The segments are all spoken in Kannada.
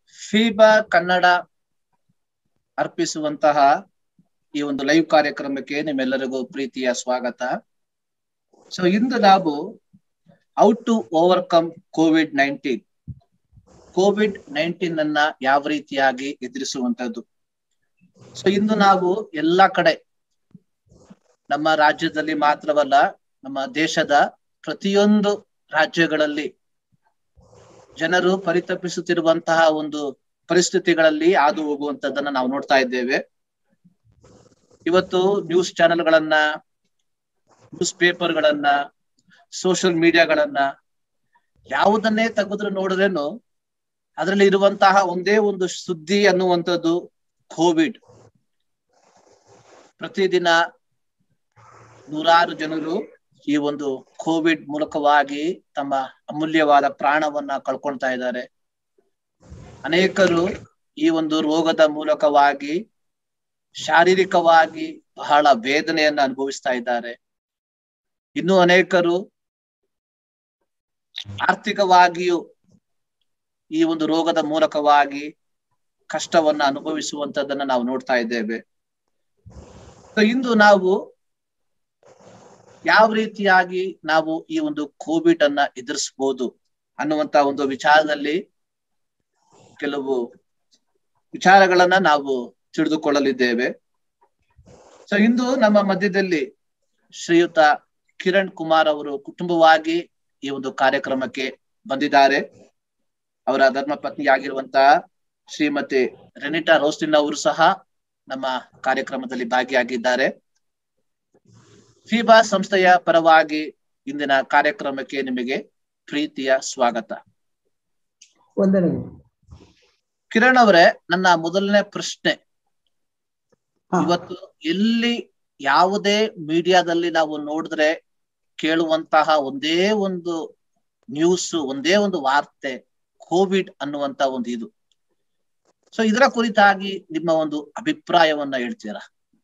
ಫೀಬಾ ಕನ್ನಡ ಅರ್ಪಿಸುವಂತಹ ಈ ಒಂದು ಲೈವ್ ಕಾರ್ಯಕ್ರಮಕ್ಕೆ ನಿಮ್ಮೆಲ್ಲರಿಗೂ ಪ್ರೀತಿಯ ಸ್ವಾಗತ ಸೊ ಇಂದು ನಾವು how to overcome COVID nineteen COVID nineteen ಅನ್ನ ಯಾವ ರೀತಿಯಾಗಿ ಎದುರಿಸುವಂತದ್ದು ಸೊ ಇಂದು ನಾವು ಎಲ್ಲಾ ಕಡೆ ನಮ್ಮ ರಾಜ್ಯದಲ್ಲಿ ಮಾತ್ರವಲ್ಲ ನಮ್ಮ ದೇಶದ ಪ್ರತಿಯೊಂದು ರಾಜ್ಯಗಳಲ್ಲಿ ಜನರು ಪರಿತಪಿಸುತ್ತಿರುವಂತಹ ಒಂದು ಪರಿಸ್ಥಿತಿಗಳಲ್ಲಿ ಹಾದು ಹೋಗುವಂತದ್ದನ್ನ ನಾವು ನೋಡ್ತಾ ಇದ್ದೇವೆ ಇವತ್ತು ನ್ಯೂಸ್ ಚಾನೆಲ್ಗಳನ್ನ ನ್ಯೂಸ್ ಪೇಪರ್ಗಳನ್ನ ಸೋಷಿಯಲ್ ಮೀಡಿಯಾಗಳನ್ನ ಯಾವುದನ್ನೇ ತೆಗೆದ್ರು ನೋಡಿದ್ರೇನು ಅದರಲ್ಲಿ ಇರುವಂತಹ ಒಂದೇ ಒಂದು ಸುದ್ದಿ ಅನ್ನುವಂಥದ್ದು ಕೋವಿಡ್ ಪ್ರತಿದಿನ ನೂರಾರು ಜನರು ಈ ಒಂದು ಕೋವಿಡ್ ಮೂಲಕವಾಗಿ ತಮ್ಮ ಅಮೂಲ್ಯವಾದ ಪ್ರಾಣವನ್ನ ಕಳ್ಕೊಳ್ತಾ ಇದ್ದಾರೆ ಅನೇಕರು ಈ ಒಂದು ರೋಗದ ಮೂಲಕವಾಗಿ ಶಾರೀರಿಕವಾಗಿ ಬಹಳ ವೇದನೆಯನ್ನ ಅನುಭವಿಸ್ತಾ ಇದ್ದಾರೆ ಇನ್ನು ಅನೇಕರು ಆರ್ಥಿಕವಾಗಿಯೂ ಈ ಒಂದು ರೋಗದ ಮೂಲಕವಾಗಿ ಕಷ್ಟವನ್ನ ಅನುಭವಿಸುವಂತದನ್ನ ನಾವು ನೋಡ್ತಾ ಇದ್ದೇವೆ ಇಂದು ನಾವು ಯಾವ ರೀತಿಯಾಗಿ ನಾವು ಈ ಒಂದು ಕೋವಿಡ್ ಅನ್ನ ಎದುರಿಸಬಹುದು ಅನ್ನುವಂತ ಒಂದು ವಿಚಾರದಲ್ಲಿ ಕೆಲವು ವಿಚಾರಗಳನ್ನ ನಾವು ತಿಳಿದುಕೊಳ್ಳಲಿದ್ದೇವೆ ಸೊ ಇಂದು ನಮ್ಮ ಮಧ್ಯದಲ್ಲಿ ಶ್ರೀಯುತ ಕಿರಣ್ ಕುಮಾರ್ ಅವರು ಕುಟುಂಬವಾಗಿ ಈ ಒಂದು ಕಾರ್ಯಕ್ರಮಕ್ಕೆ ಬಂದಿದ್ದಾರೆ ಅವರ ಧರ್ಮ ಪತ್ನಿಯಾಗಿರುವಂತಹ ಶ್ರೀಮತಿ ರೆನಿಟಾ ರೋಸ್ಟಿನ್ ಅವರು ಸಹ ನಮ್ಮ ಕಾರ್ಯಕ್ರಮದಲ್ಲಿ ಭಾಗಿಯಾಗಿದ್ದಾರೆ ಫೀಬಾ ಸಂಸ್ಥೆಯ ಪರವಾಗಿ ಇಂದಿನ ಕಾರ್ಯಕ್ರಮಕ್ಕೆ ನಿಮಗೆ ಪ್ರೀತಿಯ ಸ್ವಾಗತ ವಂದನೆಗಳು ಕಿರಣ್ ಅವರೇ ನನ್ನ ಮೊದಲನೇ ಪ್ರಶ್ನೆ ಇವತ್ತು ಎಲ್ಲಿ ಯಾವುದೇ ಮೀಡಿಯಾದಲ್ಲಿ ನಾವು ನೋಡಿದ್ರೆ ಕೇಳುವಂತಹ ಒಂದೇ ಒಂದು ನ್ಯೂಸ್ ಒಂದೇ ಒಂದು ವಾರ್ತೆ ಕೋವಿಡ್ ಅನ್ನುವಂತ ಒಂದು ಇದು ಸೊ ಇದರ ಕುರಿತಾಗಿ ನಿಮ್ಮ ಒಂದು ಅಭಿಪ್ರಾಯವನ್ನ ಹೇಳ್ತೀರಾ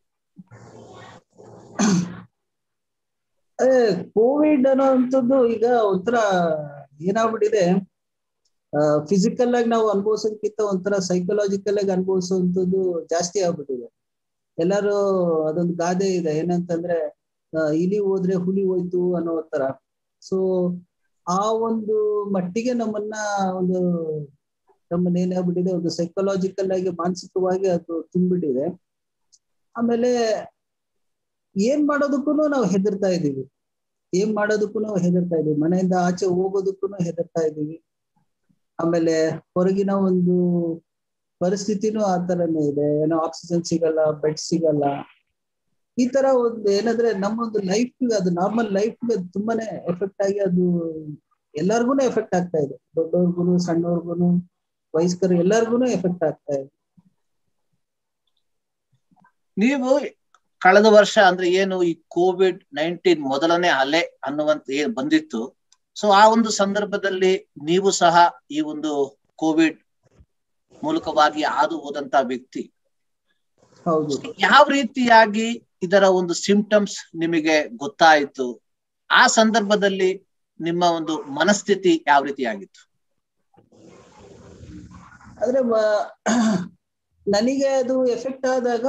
ಅದೇ ಕೋವಿಡ್ ಅನ್ನೋಂಥದ್ದು ಈಗ ಒಂಥರ ಏನಾಗ್ಬಿಟ್ಟಿದೆ ಫಿಸಿಕಲ್ ಆಗಿ ನಾವು ಅನುಭವಿಸೋದಕ್ಕಿಂತ ಒಂಥರ ಸೈಕಲಾಜಿಕಲ್ ಆಗಿ ಅನುಭವಿಸುವಂಥದ್ದು ಜಾಸ್ತಿ ಆಗ್ಬಿಟ್ಟಿದೆ ಎಲ್ಲರೂ ಅದೊಂದು ಗಾದೆ ಇದೆ ಏನಂತಂದ್ರೆ ಇಲಿ ಹೋದ್ರೆ ಹುಲಿ ಹೋಯ್ತು ಅನ್ನೋ ತರ ಸೊ ಆ ಒಂದು ಮಟ್ಟಿಗೆ ನಮ್ಮನ್ನ ಒಂದು ನಮ್ಮನ್ನ ಏನಾಗ್ಬಿಟ್ಟಿದೆ ಒಂದು ಸೈಕಲಾಜಿಕಲ್ ಆಗಿ ಮಾನಸಿಕವಾಗಿ ಅದು ತುಂಬಿಟ್ಟಿದೆ ಆಮೇಲೆ ಏನ್ ಮಾಡೋದಕ್ಕೂ ನಾವು ಹೆದರ್ತಾ ಇದ್ದೀವಿ ಏನ್ ಮಾಡೋದಕ್ಕೂ ನಾವು ಹೆದರ್ತಾ ಇದೀವಿ ಮನೆಯಿಂದ ಆಚೆ ಹೋಗೋದಕ್ಕೂ ಹೆದರ್ತಾ ಇದೀವಿ ಆಮೇಲೆ ಹೊರಗಿನ ಒಂದು ಪರಿಸ್ಥಿತಿನೂ ಆ ತರನೇ ಇದೆ ಏನೋ ಆಕ್ಸಿಜನ್ ಸಿಗಲ್ಲ ಬೆಡ್ ಸಿಗಲ್ಲ ಈ ತರ ಒಂದು ಏನಂದ್ರೆ ನಮ್ಮ ಒಂದು ಲೈಫ್ ಅದು ನಾರ್ಮಲ್ ಲೈಫ್ ತುಂಬಾನೇ ಎಫೆಕ್ಟ್ ಆಗಿ ಅದು ಎಲ್ಲಾರ್ಗು ಎಫೆಕ್ಟ್ ಆಗ್ತಾ ಇದೆ ದೊಡ್ಡವ್ರಿಗೂ ಸಣ್ಣವ್ರಿಗೂ ವಯಸ್ಕರು ಎಲ್ಲಾರ್ಗು ಎಫೆಕ್ಟ್ ಆಗ್ತಾ ಇದೆ ನೀವು ಕಳೆದ ವರ್ಷ ಅಂದ್ರೆ ಏನು ಈ ಕೋವಿಡ್ ನೈನ್ಟೀನ್ ಮೊದಲನೇ ಅಲೆ ಅನ್ನುವಂತ ಏನ್ ಬಂದಿತ್ತು ಸೊ ಆ ಒಂದು ಸಂದರ್ಭದಲ್ಲಿ ನೀವು ಸಹ ಈ ಒಂದು ಕೋವಿಡ್ ಮೂಲಕವಾಗಿ ಹಾದು ಹೋದಂತ ವ್ಯಕ್ತಿ ಹೌದು ಯಾವ ರೀತಿಯಾಗಿ ಇದರ ಒಂದು ಸಿಂಪ್ಟಮ್ಸ್ ನಿಮಗೆ ಗೊತ್ತಾಯಿತು ಆ ಸಂದರ್ಭದಲ್ಲಿ ನಿಮ್ಮ ಒಂದು ಮನಸ್ಥಿತಿ ಯಾವ ರೀತಿಯಾಗಿತ್ತು ಆದ್ರೆ ನನಗೆ ಅದು ಎಫೆಕ್ಟ್ ಆದಾಗ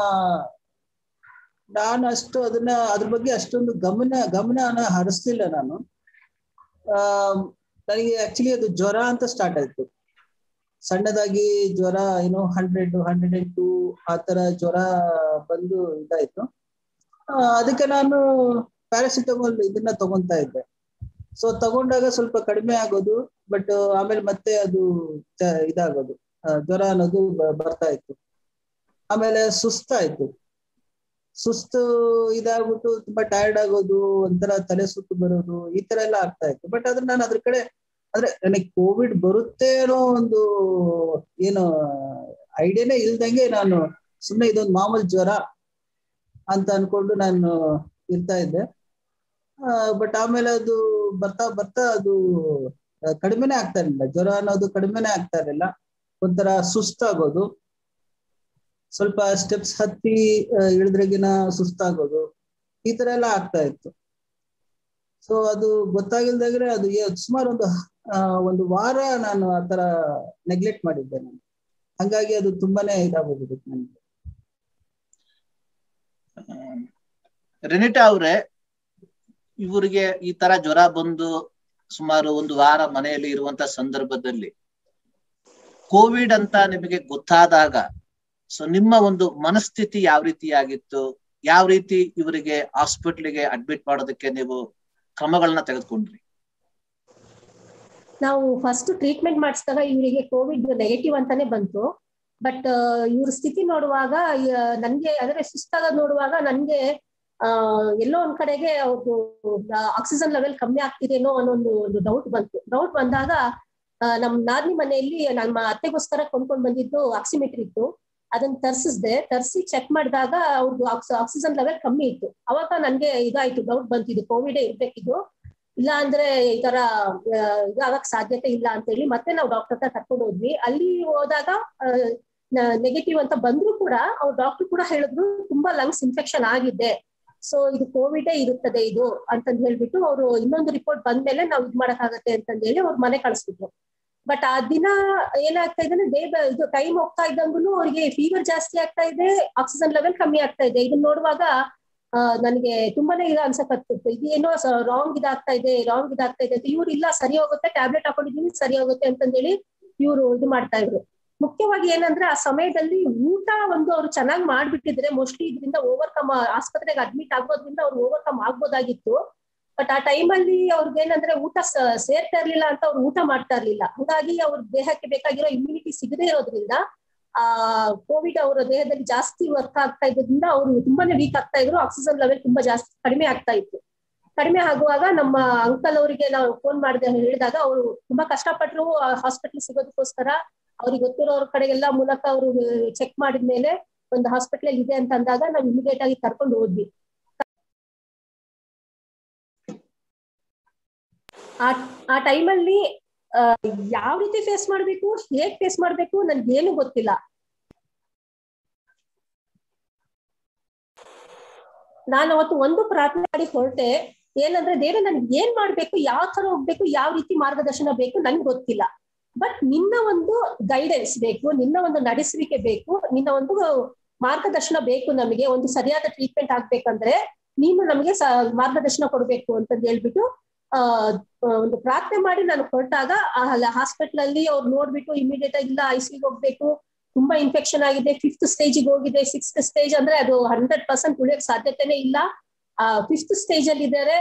ನಾನು ಅಷ್ಟು ಅದನ್ನ ಅದ್ರ ಬಗ್ಗೆ ಅಷ್ಟೊಂದು ಗಮನ ಗಮನ ಹರಿಸ್ಲಿಲ್ಲ ನಾನು ಆ ನನಗೆ ಆಕ್ಚುಲಿ ಅದು ಜ್ವರ ಅಂತ ಸ್ಟಾರ್ಟ್ ಆಯ್ತು ಸಣ್ಣದಾಗಿ ಜ್ವರ ಏನೋ ಹಂಡ್ರೆಡ್ ಹಂಡ್ರೆಡ್ ಅಂಡ್ ಟೂ ಆ ತರ ಜ್ವರ ಬಂದು ಇದಾಯ್ತು ಅದಕ್ಕೆ ನಾನು ಪ್ಯಾರಾಸಿಟಮಾಲ್ ಇದನ್ನ ತಗೊಂತಾ ಇದ್ದೆ ಸೊ ತಗೊಂಡಾಗ ಸ್ವಲ್ಪ ಕಡಿಮೆ ಆಗೋದು ಬಟ್ ಆಮೇಲೆ ಮತ್ತೆ ಅದು ಇದಾಗೋದು ಜ್ವರ ಅನ್ನೋದು ಬರ್ತಾ ಇತ್ತು ಆಮೇಲೆ ಸುಸ್ತಾಯ್ತು ಸುಸ್ತು ಇದಾಗ್ಬಿಟ್ಟು ತುಂಬಾ ಟಯರ್ಡ್ ಆಗೋದು ಒಂಥರ ತಲೆ ಸುತ್ತು ಬರೋದು ಈ ತರ ಎಲ್ಲ ಆಗ್ತಾ ಇತ್ತು ಬಟ್ ಅದ್ರ ನಾನು ಅದ್ರ ಕಡೆ ಅಂದ್ರೆ ನನಗೆ ಕೋವಿಡ್ ಬರುತ್ತೆ ಅನ್ನೋ ಒಂದು ಏನು ಐಡಿಯಾನೇ ಇಲ್ದಂಗೆ ನಾನು ಸುಮ್ಮನೆ ಇದೊಂದು ಮಾಮೂಲಿ ಜ್ವರ ಅಂತ ಅನ್ಕೊಂಡು ನಾನು ಇರ್ತಾ ಇದ್ದೆ ಬಟ್ ಆಮೇಲೆ ಅದು ಬರ್ತಾ ಬರ್ತಾ ಅದು ಕಡಿಮೆನೆ ಆಗ್ತಾ ಇರಲಿಲ್ಲ ಜ್ವರ ಅನ್ನೋದು ಕಡಿಮೆನೆ ಆಗ್ತಾ ಇರಲಿಲ್ಲ ಒಂಥರ ಸುಸ್ತಾಗೋದು ಸ್ವಲ್ಪ ಸ್ಟೆಪ್ಸ್ ಹತ್ತಿ ಇಳಿದ್ರೆಗಿನ ಸುಸ್ತಾಗೋದು ಈ ತರ ಎಲ್ಲ ಆಗ್ತಾ ಇತ್ತು ಸೊ ಅದು ಗೊತ್ತಾಗಿಲ್ದಾಗ್ರೆ ಅದು ಏ- ಸುಮಾರು ಒಂದು ಆ, ಒಂದು ವಾರ ನಾನು ಆತರ ನೆಗ್ಲೆಕ್ಟ್ ಮಾಡಿದ್ದೆ ನಾನು ಹಂಗಾಗಿ ಅದು ತುಂಬಾನೇ ಇದಾಗೋಗ್ಬಿಟ್ಟಿತ್ತು ನನಗೆ ರೆನಿಟಾ ಅವ್ರೆ ಇವರಿಗೆ ಈ ತರ ಜ್ವರ ಬಂದು ಸುಮಾರು ಒಂದು ವಾರ ಮನೆಯಲ್ಲಿ ಇರುವಂತ ಸಂದರ್ಭದಲ್ಲಿ ಕೋವಿಡ್ ಅಂತ ನಿಮಗೆ ಗೊತ್ತಾದಾಗ ಸೊ ನಿಮ್ಮ ಒಂದು ಮನಸ್ಥಿತಿ ಯಾವ ರೀತಿಯಾಗಿತ್ತು ಯಾವ ರೀತಿ ಇವರಿಗೆ ಹಾಸ್ಪಿಟ್ಲಿಗೆ ಅಡ್ಮಿಟ್ ಮಾಡೋದಕ್ಕೆ ನೀವು ಕ್ರಮಗಳನ್ನ ತೆಗೆದುಕೊಂಡ್ರಿ ನಾವು ಫಸ್ಟ್ ಟ್ರೀಟ್ಮೆಂಟ್ ಮಾಡಿಸಿದಾಗ ಇವರಿಗೆ ಕೋವಿಡ್ ನೆಗೆಟಿವ್ ಅಂತಾನೆ ಬಂತು ಬಟ್ ಇವ್ರ ಸ್ಥಿತಿ ನೋಡುವಾಗ ಆ, ನನ್ಗೆ ಅಂದ್ರೆ ಸುಸ್ತಾಗ ನೋಡುವಾಗ ನನ್ಗೆ ಆ ಎಲ್ಲೋ ಒಂದ್ ಕಡೆಗೆ ಅವ್ರದ್ದು ಆಕ್ಸಿಜನ್ ಲೆವೆಲ್ ಕಮ್ಮಿ ಆಗ್ತಿದೇನೋ ಅನ್ನೋ ಒಂದು ಒಂದು ಡೌಟ್ ಬಂತು ಡೌಟ್ ಬಂದಾಗ ಆ, ನಮ್ ನಾದಿನಿ ಮನೆಯಲ್ಲಿ ನಮ್ಮ ಅತ್ತೆಗೋಸ್ಕರ ಕೊಂಡ್ಕೊಂಡ್ ಬಂದಿದ್ದು ಆಕ್ಸಿಮೀಟರ್ ಇತ್ತು ಅದನ್ನ ತರ್ಸಿಸ್ದೆ ತರ್ಸಿ ಚೆಕ್ ಮಾಡಿದಾಗ ಅವ್ರದ್ದು ಆಕ್ಸಿಜನ್ ಲೆವೆಲ್ ಕಮ್ಮಿ ಇತ್ತು ಅವಾಗ ನನ್ಗೆ ಇದಾಯ್ತು ಡೌಟ್ ಬಂತು ಇದು ಕೋವಿಡ್ ಇರ್ಬೇಕಿದ್ದು ಇಲ್ಲ ಅಂದ್ರೆ ಈ ತರ ಆ, ಇದಾಗಕ್ ಸಾಧ್ಯತೆ ಇಲ್ಲ ಅಂತ ಹೇಳಿ ಮತ್ತೆ ನಾವು ಡಾಕ್ಟರ್ ಹತ್ರ ಕರ್ಕೊಂಡು ಹೋದ್ವಿ ಅಲ್ಲಿ ಹೋದಾಗ ನೆಗೆಟಿವ್ ಅಂತ ಬಂದ್ರು ಕೂಡ ಅವ್ರು ಡಾಕ್ಟರ್ ಕೂಡ ಹೇಳಿದ್ರು ತುಂಬಾ ಲಂಗ್ಸ್ ಇನ್ಫೆಕ್ಷನ್ ಆಗಿದೆ ಸೊ ಇದು ಕೋವಿಡ್ ಇರುತ್ತದೆ ಇದು ಅಂತಂದ್ ಹೇಳ್ಬಿಟ್ಟು ಅವರು ಇನ್ನೊಂದು ರಿಪೋರ್ಟ್ ಬಂದ್ಮೇಲೆ ನಾವು ಇದ್ ಮಾಡಕ್ಕಾಗತ್ತೆ ಅಂತಂದ್ ಹೇಳಿ ಅವ್ರ ಮನೆ ಕಳಿಸ್ಬಿಟ್ರು ಬಟ್ ಆ ದಿನ ಏನಾಗ್ತಾ ಇದೆ ಅಂದ್ರೆ ಬೇಗ ಇದು ಟೈಮ್ ಹೋಗ್ತಾ ಇದ್ದಂಗೂ ಅವ್ರಿಗೆ ಫೀವರ್ ಜಾಸ್ತಿ ಆಗ್ತಾ ಇದೆ ಆಕ್ಸಿಜನ್ ಲೆವೆಲ್ ಕಮ್ಮಿ ಆಗ್ತಾ ಇದೆ ಇದನ್ನ ನೋಡುವಾಗ ಆ, ನನಗೆ ತುಂಬಾನೇ ಇದು ಅನ್ಸಕತ್ತಿತ್ತು ಇದೇನೋ ರಾಂಗ್ ಇದಾಗ್ತಾ ಇದೆ ರಾಂಗ್ ಇದಾಗ್ತಾ ಇದೆ ಅಂತ ಇವ್ರು ಇಲ್ಲ ಸರಿ ಹೋಗುತ್ತೆ ಟ್ಯಾಬ್ಲೆಟ್ ಹಾಕೊಂಡಿದೀನಿ ಸರಿ ಹೋಗುತ್ತೆ ಅಂತಂದೇಳಿ ಇವ್ರು ಇದು ಮಾಡ್ತಾ ಇದ್ರು ಮುಖ್ಯವಾಗಿ ಏನಂದ್ರೆ ಆ ಸಮಯದಲ್ಲಿ ಊಟ ಒಂದು ಅವ್ರು ಚೆನ್ನಾಗಿ ಮಾಡ್ಬಿಟ್ಟಿದ್ರೆ ಮೋಸ್ಟ್ಲಿ ಇದರಿಂದ ಓವರ್ಕಮ್ ಆಸ್ಪತ್ರೆಗೆ ಅಡ್ಮಿಟ್ ಆಗೋದ್ರಿಂದ ಅವ್ರು ಓವರ್ಕಮ್ ಆಗ್ಬೋದಾಗಿತ್ತು ಬಟ್ ಆ ಟೈಮಲ್ಲಿ ಅವ್ರಿಗೆ ಏನಂದ್ರೆ ಊಟ ಸ- ಸೇರ್ತಾ ಇರ್ಲಿಲ್ಲ ಅಂತ ಅವ್ರು ಊಟ ಮಾಡ್ತಾ ಇರ್ಲಿಲ್ಲ ಹಾಗಾಗಿ ಅವ್ರ ದೇಹಕ್ಕೆ ಬೇಕಾಗಿರೋ ಇಮ್ಯುನಿಟಿ ಸಿಗದೇ ಇರೋದ್ರಿಂದ ಆ ಕೋವಿಡ್ ಅವರ ದೇಹದಲ್ಲಿ ಜಾಸ್ತಿ ವರ್ಕ್ ಆಗ್ತಾ ಇದ್ರಿಂದ ಅವರು ತುಂಬಾನೇ ವೀಕ್ ಆಗ್ತಾ ಇದ್ರು ಆಕ್ಸಿಜನ್ ಲೆವೆಲ್ ತುಂಬಾ ಜಾಸ್ತಿ ಕಡಿಮೆ ಆಗ್ತಾ ಇತ್ತು ಕಡಿಮೆ ಆಗುವಾಗ ನಮ್ಮ ಅಂಕಲ್ ಅವರಿಗೆ ನಾವು ಫೋನ್ ಮಾಡಿದೆ ಹೇಳಿದಾಗ ಅವರು ತುಂಬಾ ಕಷ್ಟಪಟ್ಟರು ಹಾಸ್ಪಿಟಲ್ ಸಿಗೋದಕ್ಕೋಸ್ಕರ ಅವ್ರಿಗೆ ಗೊತ್ತಿರೋರ ಕಡೆಗೆಲ್ಲ ಮೂಲಕ ಅವರು ಚೆಕ್ ಮಾಡಿದ್ಮೇಲೆ ಒಂದು ಹಾಸ್ಪಿಟಲ್ ಇದೆ ಅಂತ ಅಂದಾಗ ನಾವು ಇಮಿಡಿಯೇಟ್ ಆಗಿ ಕರ್ಕೊಂಡು ಹೋದ್ವಿ ಆ ಆ ಟೈಮಲ್ಲಿ ಯಾವ ರೀತಿ ಫೇಸ್ ಮಾಡ್ಬೇಕು ಹೇಗ್ ಫೇಸ್ ಮಾಡ್ಬೇಕು ನನ್ಗೆ ಏನು ಗೊತ್ತಿಲ್ಲ ನಾನು ಅವತ್ತು ಒಂದು ಪ್ರಾರ್ಥನೆ ಮಾಡಿ ಹೊರಟೆ ಏನಂದ್ರೆ ದೇವ್ರೆ ನನ್ಗೆ ಏನ್ ಮಾಡ್ಬೇಕು ಯಾವ ತರ ಹೋಗ್ಬೇಕು ಯಾವ ರೀತಿ ಮಾರ್ಗದರ್ಶನ ಬೇಕು ನನ್ಗೆ ಗೊತ್ತಿಲ್ಲ ಬಟ್ ನಿನ್ನ ಒಂದು ಗೈಡೆನ್ಸ್ ಬೇಕು ನಿನ್ನ ಒಂದು ನಡೆಸುವಿಕೆ ಬೇಕು ನಿನ್ನ ಒಂದು ಮಾರ್ಗದರ್ಶನ ಬೇಕು ನಮಗೆ ಒಂದು ಸರಿಯಾದ ಟ್ರೀಟ್ಮೆಂಟ್ ಆಗ್ಬೇಕಂದ್ರೆ ನೀನು ನಮಗೆ ಸ- ಮಾರ್ಗದರ್ಶನ ಕೊಡ್ಬೇಕು ಅಂತಂದ್ ಹೇಳ್ಬಿಟ್ಟು ಆ ಒಂದು ಪ್ರಾರ್ಥನೆ ಮಾಡಿ ನಾನು ಹೊರಟಾಗ ಹಾಸ್ಪಿಟಲ್ ಅಲ್ಲಿ ಅವ್ರು ನೋಡ್ಬಿಟ್ಟು ಇಮಿಡಿಯೇಟ್ ಆಗಿ ಇಲ್ಲ ಐಸಿಗೆ ಹೋಗ್ಬೇಕು ತುಂಬಾ ಇನ್ಫೆಕ್ಷನ್ ಆಗಿದೆ ಫಿಫ್ತ್ ಸ್ಟೇಜಿಗೆ ಹೋಗಿದೆ ಸಿಕ್ಸ್ತ್ ಸ್ಟೇಜ್ ಅಂದ್ರೆ ಅದು ಹಂಡ್ರೆಡ್ ಪರ್ಸೆಂಟ್ ಉಳಿಯಕ್ ಸಾಧ್ಯತೆನೇ ಇಲ್ಲ ಆ ಫಿಫ್ತ್ ಸ್ಟೇಜ್ ಅಲ್ಲಿ ಇದ್ದಾರೆ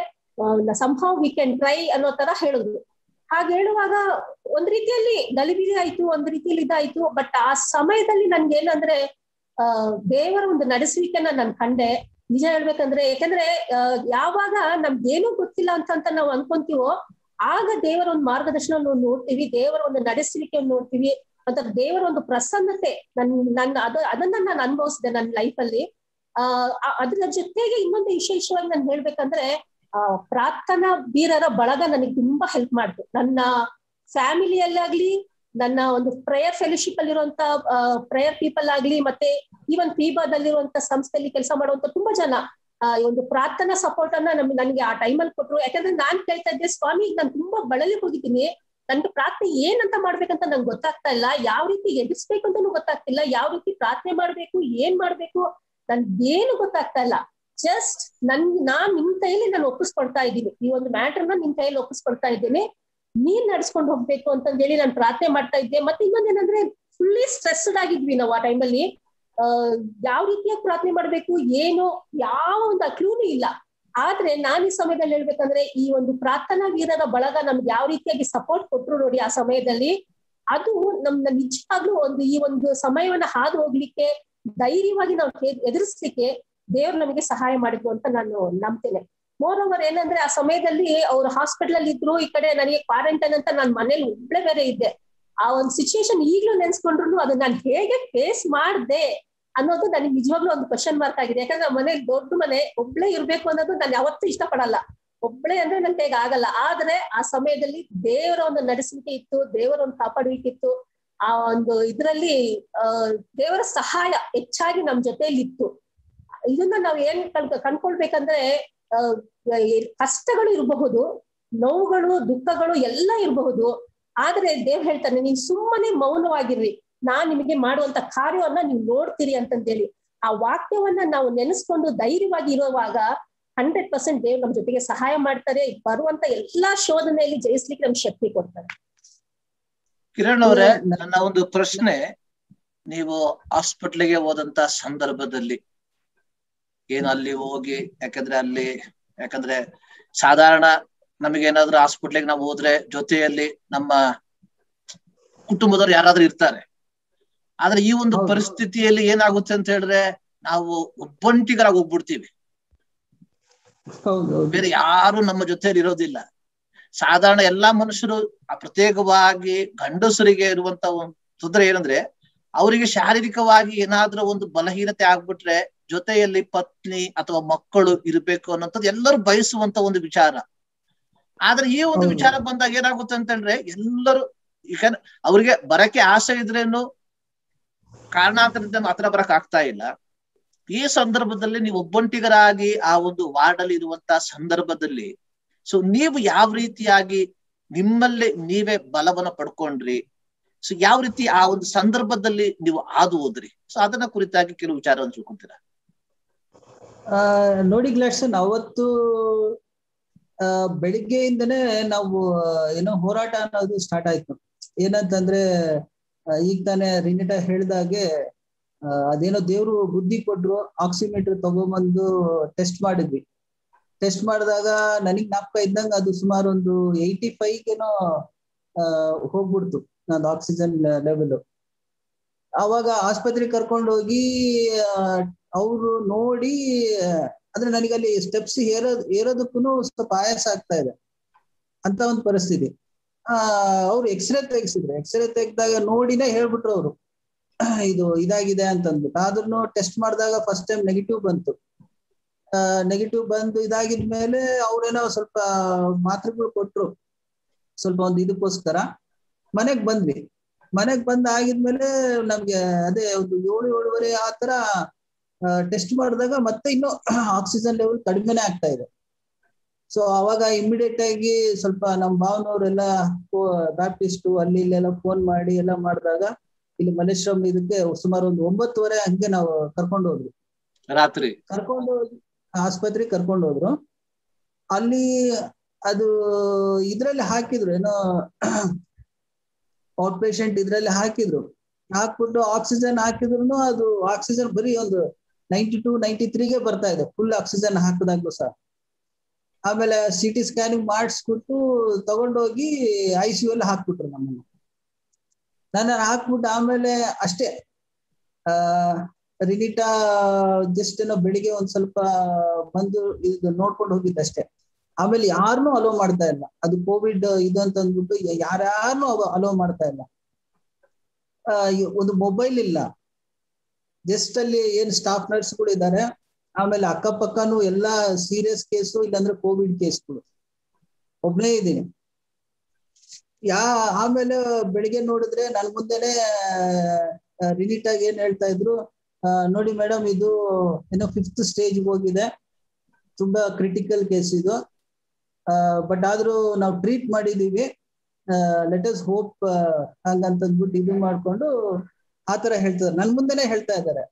ಸಂಹೌ ವಿ ಕ್ಯಾನ್ ಟ್ರೈ ಅನ್ನೋ ತರ ಹೇಳಿದ್ರು ಹಾಗೆ ಹೇಳುವಾಗ ಒಂದ್ ರೀತಿಯಲ್ಲಿ ಗಲಿಬಿಲಿ ಆಯ್ತು ಒಂದ್ ರೀತಿಯಲ್ಲಿ ಇದಾಯ್ತು ಬಟ್ ಆ ಸಮಯದಲ್ಲಿ ನನ್ಗೆ ಏನಂದ್ರೆ ಆ ದೇವರ ಒಂದು ನಡೆಸುವಿಕೆನ ನಾನು ಕಂಡೆ ನಿಜ ಹೇಳ್ಬೇಕಂದ್ರೆ ಯಾಕಂದ್ರೆ ಆ, ಯಾವಾಗ ನಮ್ಗೆ ಏನೂ ಗೊತ್ತಿಲ್ಲ ಅಂತ ಅಂತ ನಾವು ಅನ್ಕೊಂತೀವೋ ಆಗ ದೇವರ ಒಂದು ಮಾರ್ಗದರ್ಶನ ನೋಡ್ತೀವಿ ದೇವರ ಒಂದು ನಡೆಸುವಿಕೆಯನ್ನು ನೋಡ್ತೀವಿ ಅಂತ ದೇವರ ಒಂದು ಪ್ರಸನ್ನತೆ ನನ್ ನನ್ನ ಅದು ಅದನ್ನ ನಾನು ಅನುಭವಿಸಿದೆ ನನ್ನ ಲೈಫ್ ಅಲ್ಲಿ ಆ ಆ- ಅದ್ರ ಜೊತೆಗೆ ಇನ್ನೊಂದು ವಿಶೇಷವಾಗಿ ನಾನು ಹೇಳ್ಬೇಕಂದ್ರೆ ಆ ಪ್ರಾರ್ಥನಾ ವೀರರ ಬಳಗ ನನಗೆ ತುಂಬಾ ಹೆಲ್ಪ್ ಮಾಡ್ತು ನನ್ನ ಫ್ಯಾಮಿಲಿಯಲ್ಲಾಗ್ಲಿ ನನ್ನ ಒಂದು ಪ್ರೇಯರ್ ಫೆಲೋಶಿಪ್ ಅಲ್ಲಿರುವಂತ ಪ್ರೇಯರ್ ಪೀಪಲ್ ಆಗ್ಲಿ ಮತ್ತೆ ಈವನ್ ಪೀಬಾದಲ್ಲಿರುವಂತ ಸಂಸ್ಥೆಯಲ್ಲಿ ಕೆಲಸ ಮಾಡುವಂತ ತುಂಬಾ ಜನ ಆ, ಈ ಒಂದು ಪ್ರಾರ್ಥನಾ ಸಪೋರ್ಟ್ ಅನ್ನ ನಮ್ಗೆ ನನಗೆ ಆ ಟೈಮಲ್ಲಿ ಕೊಟ್ರು ಯಾಕಂದ್ರೆ ನಾನ್ ಕೇಳ್ತಾ ಇದ್ದೆ ಸ್ವಾಮಿ ನಾನು ತುಂಬಾ ಬಳಲಿ ಹೋಗಿದ್ದೀನಿ ನನ್ಗೆ ಪ್ರಾರ್ಥನೆ ಏನಂತ ಮಾಡ್ಬೇಕಂತ ನಂಗೆ ಗೊತ್ತಾಗ್ತಾ ಇಲ್ಲ ಯಾವ ರೀತಿ ಎದುರಿಸ್ಬೇಕು ಅಂತಾನು ಗೊತ್ತಾಗ್ತಿಲ್ಲ ಯಾವ ರೀತಿ ಪ್ರಾರ್ಥನೆ ಮಾಡ್ಬೇಕು ಏನ್ ಮಾಡ್ಬೇಕು ನನ್ಗೆ ಏನು ಗೊತ್ತಾಗ್ತಾ ಇಲ್ಲ ಜಸ್ಟ್ ನನ್ ನಾನ್ ನಿಮ್ ಕೈಯಲ್ಲಿ ನಾನು ಒಪ್ಪಿಸ್ಕೊಳ್ತಾ ಇದ್ದೀನಿ ಈ ಒಂದು ಮ್ಯಾಟರ್ನ ನಿಮ್ ಕೈಯಲ್ಲಿ ಒಪ್ಪಿಸ್ಕೊಳ್ತಾ ಇದ್ದೀನಿ ನೀನ್ ನಡ್ಸ್ಕೊಂಡು ಹೋಗ್ಬೇಕು ಅಂತಂದೇಳಿ ನಾನು ಪ್ರಾರ್ಥನೆ ಮಾಡ್ತಾ ಇದ್ದೆ ಮತ್ತೆ ಇನ್ನೊಂದೇನಂದ್ರೆ ಫುಲ್ಲಿ ಸ್ಟ್ರೆಸ್ಡ್ ಆಗಿದ್ವಿ ನಾವು ಆ ಟೈಮಲ್ಲಿ ಆ ಯಾವ ರೀತಿಯಾಗಿ ಪ್ರಾರ್ಥನೆ ಮಾಡ್ಬೇಕು ಏನು ಯಾವ ಒಂದು ಕ್ಲೂನು ಇಲ್ಲ ಆದ್ರೆ ನಾನ್ ಈ ಸಮಯದಲ್ಲಿ ಹೇಳ್ಬೇಕಂದ್ರೆ ಈ ಒಂದು ಪ್ರಾರ್ಥನಾ ವೀರರ ಬಳಗ ನಮ್ಗೆ ಯಾವ ರೀತಿಯಾಗಿ ಸಪೋರ್ಟ್ ಕೊಟ್ರು ನೋಡಿ ಆ ಸಮಯದಲ್ಲಿ ಅದು ನಮ್ನ ನಿಜವಾಗ್ಲೂ ಒಂದು ಈ ಒಂದು ಸಮಯವನ್ನ ಹಾದು ಹೋಗ್ಲಿಕ್ಕೆ ಧೈರ್ಯವಾಗಿ ನಾವು ಎದುರಿಸ್ಲಿಕ್ಕೆ ದೇವ್ರು ನಮಗೆ ಸಹಾಯ ಮಾಡಿದ್ರು ಅಂತ ನಾನು ನಂಬ್ತೇನೆ ಮೋರ್ ಓವರ್ ಏನಂದ್ರೆ ಆ ಸಮಯದಲ್ಲಿ ಅವ್ರು ಹಾಸ್ಪಿಟಲ್ ಅಲ್ಲಿ ಇದ್ರು ಈ ಕಡೆ ನನಗೆ ಕ್ವಾರಂಟೈನ್ ಅಂತ ನಾನ್ ಮನೇಲಿ ಒಬ್ಳೆ ಬೇರೆ ಇದ್ದೆ ಆ ಒಂದು ಸಿಚುಯೇಷನ್ ಈಗ್ಲೂ ನೆನ್ಸ್ಕೊಂಡ್ರು ಅದು ನಾನು ಹೇಗೆ ಫೇಸ್ ಮಾಡ್ದೆ ಅನ್ನೋದು ನನಗೆ ನಿಜವಾಗ್ಲೂ ಒಂದು ಕ್ವಶನ್ ಮಾರ್ಕ್ ಆಗಿದೆ ಯಾಕಂದ್ರೆ ಮನೇಲಿ ದೊಡ್ಡ ಮನೆ ಒಬ್ಳೆ ಇರ್ಬೇಕು ಅನ್ನೋದು ನಾನು ಯಾವತ್ತೂ ಇಷ್ಟಪಡಲ್ಲ ಒಬ್ಳೆ ಅಂದ್ರೆ ನನ್ ಕೈಗೆ ಆಗಲ್ಲ ಆದ್ರೆ ಆ ಸಮಯದಲ್ಲಿ ದೇವರ ಒಂದು ನಡೆಸುವಿಕೆ ಇತ್ತು ದೇವರ ಒಂದು ಕಾಪಾಡುವಿಕೆ ಇತ್ತು ಆ ಒಂದು ಇದ್ರಲ್ಲಿ ಆ ದೇವರ ಸಹಾಯ ಹೆಚ್ಚಾಗಿ ನಮ್ ಜೊತೆಯಲ್ಲಿ ಇತ್ತು ಇದನ್ನ ನಾವ್ ಏನ್ ಕಣ್ ಕಣ್ಕೊಳ್ಬೇಕಂದ್ರೆ ಆ, ಏ- ಕಷ್ಟಗಳು ಇರಬಹುದು ನೋವುಗಳು ದುಃಖಗಳು ಎಲ್ಲ ಇರಬಹುದು ಆದ್ರೆ ದೇವ್ ಹೇಳ್ತಾನೆ ನೀನ್ ಸುಮ್ಮನೆ ಮೌನವಾಗಿರ್ರಿ ನಾನ್ ನಿಮಗೆ ಮಾಡುವಂತ ಕಾರ್ಯವನ್ನ ನೀವು ನೋಡ್ತೀರಿ ಅಂತಂದೇಳಿ ಆ ವಾಕ್ಯವನ್ನ ನಾವು ನೆನೆಸ್ಕೊಂಡು ಧೈರ್ಯವಾಗಿ ಇರುವಾಗ ಹಂಡ್ರೆಡ್ ಪರ್ಸೆಂಟ್ ದೇವ್ ನಮ್ ಜೊತೆಗೆ ಸಹಾಯ ಮಾಡ್ತಾರೆ ಬರುವಂತ ಎಲ್ಲಾ ಶೋಧನೆಯಲ್ಲಿ ಜಯಿಸ್ಲಿಕ್ಕೆ ನಮ್ಗೆ ಶಕ್ತಿ ಕೊಡ್ತಾರೆ ಕಿರಣ್ ಅವರೇ ನನ್ನ ಒಂದು ಪ್ರಶ್ನೆ ನೀವು ಹಾಸ್ಪಿಟ್ಲಿಗೆ ಹೋದಂತ ಸಂದರ್ಭದಲ್ಲಿ ಏನು ಅಲ್ಲಿ ಹೋಗಿ ಯಾಕಂದ್ರೆ ಅಲ್ಲಿ ಯಾಕಂದ್ರೆ ಸಾಧಾರಣ ನಮಗೇನಾದ್ರೂ ಹಾಸ್ಪಿಟ್ಲಿಗೆ ನಾವು ಹೋದ್ರೆ ಜೊತೆಯಲ್ಲಿ ನಮ್ಮ ಕುಟುಂಬದವ್ರು ಯಾರಾದ್ರೂ ಇರ್ತಾರೆ ಆದ್ರೆ ಈ ಒಂದು ಹೌದು. ಪರಿಸ್ಥಿತಿಯಲ್ಲಿ ಏನಾಗುತ್ತೆ ಅಂತ ಹೇಳಿದ್ರೆ ನಾವು ಒಬ್ಬಂಟಿಗರಾಗಿ ಹೋಗ್ಬಿಡ್ತೀವಿ ಹೌದು ಹೌದು ಬೇರೆ ಯಾರು ನಮ್ಮ ಜೊತೆಯಲ್ಲಿ ಇರೋದಿಲ್ಲ ಸಾಧಾರಣ ಎಲ್ಲಾ ಮನುಷ್ಯರು ಆ ಪ್ರತ್ಯೇಕವಾಗಿ ಗಂಡಸರಿಗೆ ಇರುವಂತ ಒಂದು ತೊಂದರೆ ಏನಂದ್ರೆ ಅವರಿಗೆ ಶಾರೀರಿಕವಾಗಿ ಏನಾದ್ರೂ ಒಂದು ಬಲಹೀನತೆ ಆಗ್ಬಿಟ್ರೆ ಜೊತೆಯಲ್ಲಿ ಪತ್ನಿ ಅಥವಾ ಮಕ್ಕಳು ಇರಬೇಕು ಅನ್ನೋಂಥದ್ದು ಎಲ್ಲರೂ ಬಯಸುವಂತ ಒಂದು ವಿಚಾರ ಆದ್ರೆ ಈ ಒಂದು ಹೌದು. ವಿಚಾರ ಬಂದಾಗ ಏನಾಗುತ್ತೆ ಅಂತ ಹೇಳಿದ್ರೆ ಎಲ್ಲರೂ ಈಗ ಅವ್ರಿಗೆ ಬರಕ್ಕೆ ಆಸೆ ಇದ್ರೇನು ಕಾರಣಾಂತರದಿಂದ ಮಾತ್ರ ಬರಕ್ ಆಗ್ತಾ ಇಲ್ಲ ಈ ಸಂದರ್ಭದಲ್ಲಿ ನೀವು ಒಬ್ಬಂಟಿಗರಾಗಿ ಆ ಒಂದು ವಾರ್ಡ್ ಅಲ್ಲಿ ಇರುವಂತ ಸಂದರ್ಭದಲ್ಲಿ ಸೊ ನೀವು ಯಾವ ರೀತಿಯಾಗಿ ನಿಮ್ಮಲ್ಲಿ ನೀವೇ ಬಲವನ್ನ ಪಡ್ಕೊಂಡ್ರಿ ಸೊ ಯಾವ ರೀತಿ ಆ ಒಂದು ಸಂದರ್ಭದಲ್ಲಿ ನೀವು ಹಾದು ಹೋದ್ರಿ ಸೊ ಅದನ್ನ ಕುರಿತಾಗಿ ಕೆಲವು ವಿಚಾರವನ್ನು ತಿಳ್ಕೊಂತೀರಾ ಆ, ನೋಡಿ ಗ್ಲಾಡ್ಸನ್ ಅವತ್ತು ಆ, ಬೆಳಿಗ್ಗೆಯಿಂದನೇ ನಾವು ಆ, ಏನೋ ಹೋರಾಟ ಅನ್ನೋದು ಸ್ಟಾರ್ಟ್ ಆಯ್ತು ಏನಂತಂದ್ರೆ ಆ, ಈಗ ತಾನೇ ರಿನಿಟಾ ಹೇಳ್ದಾಗೆ ಆ, ಅದೇನೋ ದೇವ್ರು ಬುದ್ಧಿ ಕೊಟ್ರು ಆಕ್ಸಿಮೀಟರ್ ತಗೊಂಬಂದು ಟೆಸ್ಟ್ ಮಾಡಿದ್ವಿ ಟೆಸ್ಟ್ ಮಾಡಿದಾಗ ನನಗ್ ಜ್ಞಾಪಕ ಇದ್ದಂಗ ಅದು ಸುಮಾರು ಒಂದು ಏಯ್ಟಿ ಫೈವ್ ಏನೋ ಆ, ಹೋಗ್ಬಿಡ್ತು ನಂದು ಆಕ್ಸಿಜನ್ ಲೆವೆಲ್ ಅವಾಗ ಆಸ್ಪತ್ರೆಗೆ ಕರ್ಕೊಂಡು ಹೋಗಿ ಅವರು ನೋಡಿ ಅಂದ್ರೆ ನನಗಲ್ಲಿ ಸ್ಟೆಪ್ಸ್ ಏರೋದ್ ಏರೋದಕ್ಕೂ ಸ್ವಲ್ಪ ಆಯಾಸ ಆಗ್ತಾ ಇದೆ ಅಂತ ಒಂದು ಪರಿಸ್ಥಿತಿ ಆ ಅವ್ರು ಎಕ್ಸ್ರೇ ತೆಗ್ಸಿದ್ರು ಎಕ್ಸ್ರೇ ತೆಗ್ದಾಗ ನೋಡಿನೇ ಹೇಳ್ಬಿಟ್ರು ಅವರು ಇದು ಇದಾಗಿದೆ ಅಂತ ಅಂದ್ಬಿಟ್ಟು ಆದ್ರೂ ಟೆಸ್ಟ್ ಮಾಡಿದಾಗ ಫಸ್ಟ್ ಟೈಮ್ ನೆಗೆಟಿವ್ ಬಂತು ನೆಗೆಟಿವ್ ಬಂದು ಇದಾಗಿದ್ಮೇಲೆ ಅವ್ರೇನೋ ಸ್ವಲ್ಪ ಮಾತ್ರೆಗಳು ಕೊಟ್ರು ಸ್ವಲ್ಪ ಒಂದು ಇದಕ್ಕೋಸ್ಕರ ಮನೆಗ್ ಬಂದ್ವಿ ಮನೆಗ್ ಬಂದ್ ಆಗಿದ್ಮೇಲೆ ನಮ್ಗೆ ಅದೇ ಒಂದು ಏಳು ಏಳುವರೆ ಆ ತರ ಟೆಸ್ಟ್ ಮಾಡಿದಾಗ ಮತ್ತೆ ಇನ್ನು ಆಕ್ಸಿಜನ್ ಲೆವೆಲ್ ಕಡಿಮೆನೆ ಆಗ್ತಾ ಇದೆ ಸೊ ಅವಾಗ ಇಮಿಡಿಯೇಟ್ ಆಗಿ ಸ್ವಲ್ಪ ನಮ್ಮ ಭಾವನವರೆಲ್ಲ ಬ್ಯಾಪ್ಟಿಸ್ಟು ಅಲ್ಲಿ ಇಲ್ಲೆಲ್ಲ ಫೋನ್ ಮಾಡಿ ಎಲ್ಲ ಮಾಡಿದಾಗ ಇಲ್ಲಿ ಮಲ್ಲೇಶ್ವರಂ ಇದಕ್ಕೆ ಸುಮಾರು ಒಂದು ಒಂಬತ್ತುವರೆ ಹಂಗೆ ನಾವು ಕರ್ಕೊಂಡು ಹೋದ್ವಿ ರಾತ್ರಿ ಕರ್ಕೊಂಡು ಹೋಗಿ ಆಸ್ಪತ್ರೆಗೆ ಕರ್ಕೊಂಡು ಹೋದ್ರು ಅಲ್ಲಿ ಅದು ಇದ್ರಲ್ಲಿ ಹಾಕಿದ್ರು ಏನೋ ಔಟ್ ಪೇಷಂಟ್ ಇದ್ರಲ್ಲಿ ಹಾಕಿದ್ರು ಹಾಕ್ಬಿಟ್ಟು ಆಕ್ಸಿಜನ್ ಹಾಕಿದ್ರು ಅದು ಆಕ್ಸಿಜನ್ ಬರೀ ಒಂದು ನೈಂಟಿ ಟು ನೈಂಟಿ ತ್ರೀಗೆ ಬರ್ತಾ ಇದೆ ಫುಲ್ ಆಕ್ಸಿಜನ್ ಹಾಕಿದಾಗ್ಲೂ ಸಹ ಆಮೇಲೆ ಸಿ ಟಿ ಸ್ಕ್ಯಾನಿಂಗ್ ಮಾಡಿಸ್ಬಿಟ್ಟು ತಗೊಂಡೋಗಿ ಐ ಸಿ ಯು ಅಲ್ಲಿ ಹಾಕ್ಬಿಟ್ರು ನಮ್ಮನ್ನ ನನ್ನ ಹಾಕ್ಬಿಟ್ಟು ಆಮೇಲೆ ಅಷ್ಟೇ ಆ ರಿನಿಟಾ ಜಸ್ಟ್ ಏನೋ ಬೆಳಿಗ್ಗೆ ಒಂದ್ ಸ್ವಲ್ಪ ಬಂದು ಇದು ನೋಡ್ಕೊಂಡು ಹೋಗಿದ್ದಷ್ಟೇ ಆಮೇಲೆ ಯಾರನ್ನೂ ಅಲೋ ಮಾಡ್ತಾ ಇಲ್ಲ ಅದು ಕೋವಿಡ್ ಇದು ಅಂತ ಅಂದ್ಬಿಟ್ಟು ಯಾರ್ಯಾರನ್ನೂ ಅಲೋ ಮಾಡ್ತಾ ಇಲ್ಲ ಆ, ಈ ಒಂದು ಮೊಬೈಲ್ ಇಲ್ಲ ಜಸ್ಟ್ ಅಲ್ಲಿ ಏನ್ ಸ್ಟಾಫ್ ನರ್ಸ್ಗಳು ಇದ್ದಾರೆ ಆಮೇಲೆ ಅಕ್ಕಪಕ್ಕನೂ ಎಲ್ಲಾ ಸೀರಿಯಸ್ ಕೇಸು ಇಲ್ಲಾಂದ್ರೆ ಕೋವಿಡ್ ಕೇಸ್ಗಳು ಒಬ್ನೇ ಇದ್ದೀನಿ ಯಾ ಆಮೇಲೆ ಬೆಳಿಗ್ಗೆ ನೋಡಿದ್ರೆ ನನ್ ಮುಂದೆನೆ ರಿಲೀಟ್ ಏನ್ ಹೇಳ್ತಾ ಇದ್ರು ಆ, ನೋಡಿ ಮೇಡಮ್ ಇದು ಏನೋ ಫಿಫ್ತ್ ಸ್ಟೇಜ್ ಹೋಗಿದೆ ತುಂಬಾ ಕ್ರಿಟಿಕಲ್ ಕೇಸ್ ಇದು ಬಟ್ ಆದ್ರೂ ನಾವು ಟ್ರೀಟ್ ಮಾಡಿದೀವಿ ಲೆಟ್ ಅಸ್ ಹೋಪ್ ಹಂಗಂತಂದ್ಬಿಟ್ಟು ಇದು ಮಾಡ್ಕೊಂಡು ಆತರ ಹೇಳ್ತಾರೆ ನನ್ ಮುಂದೆನೆ ಹೇಳ್ತಾ ಇದ್ದಾರೆ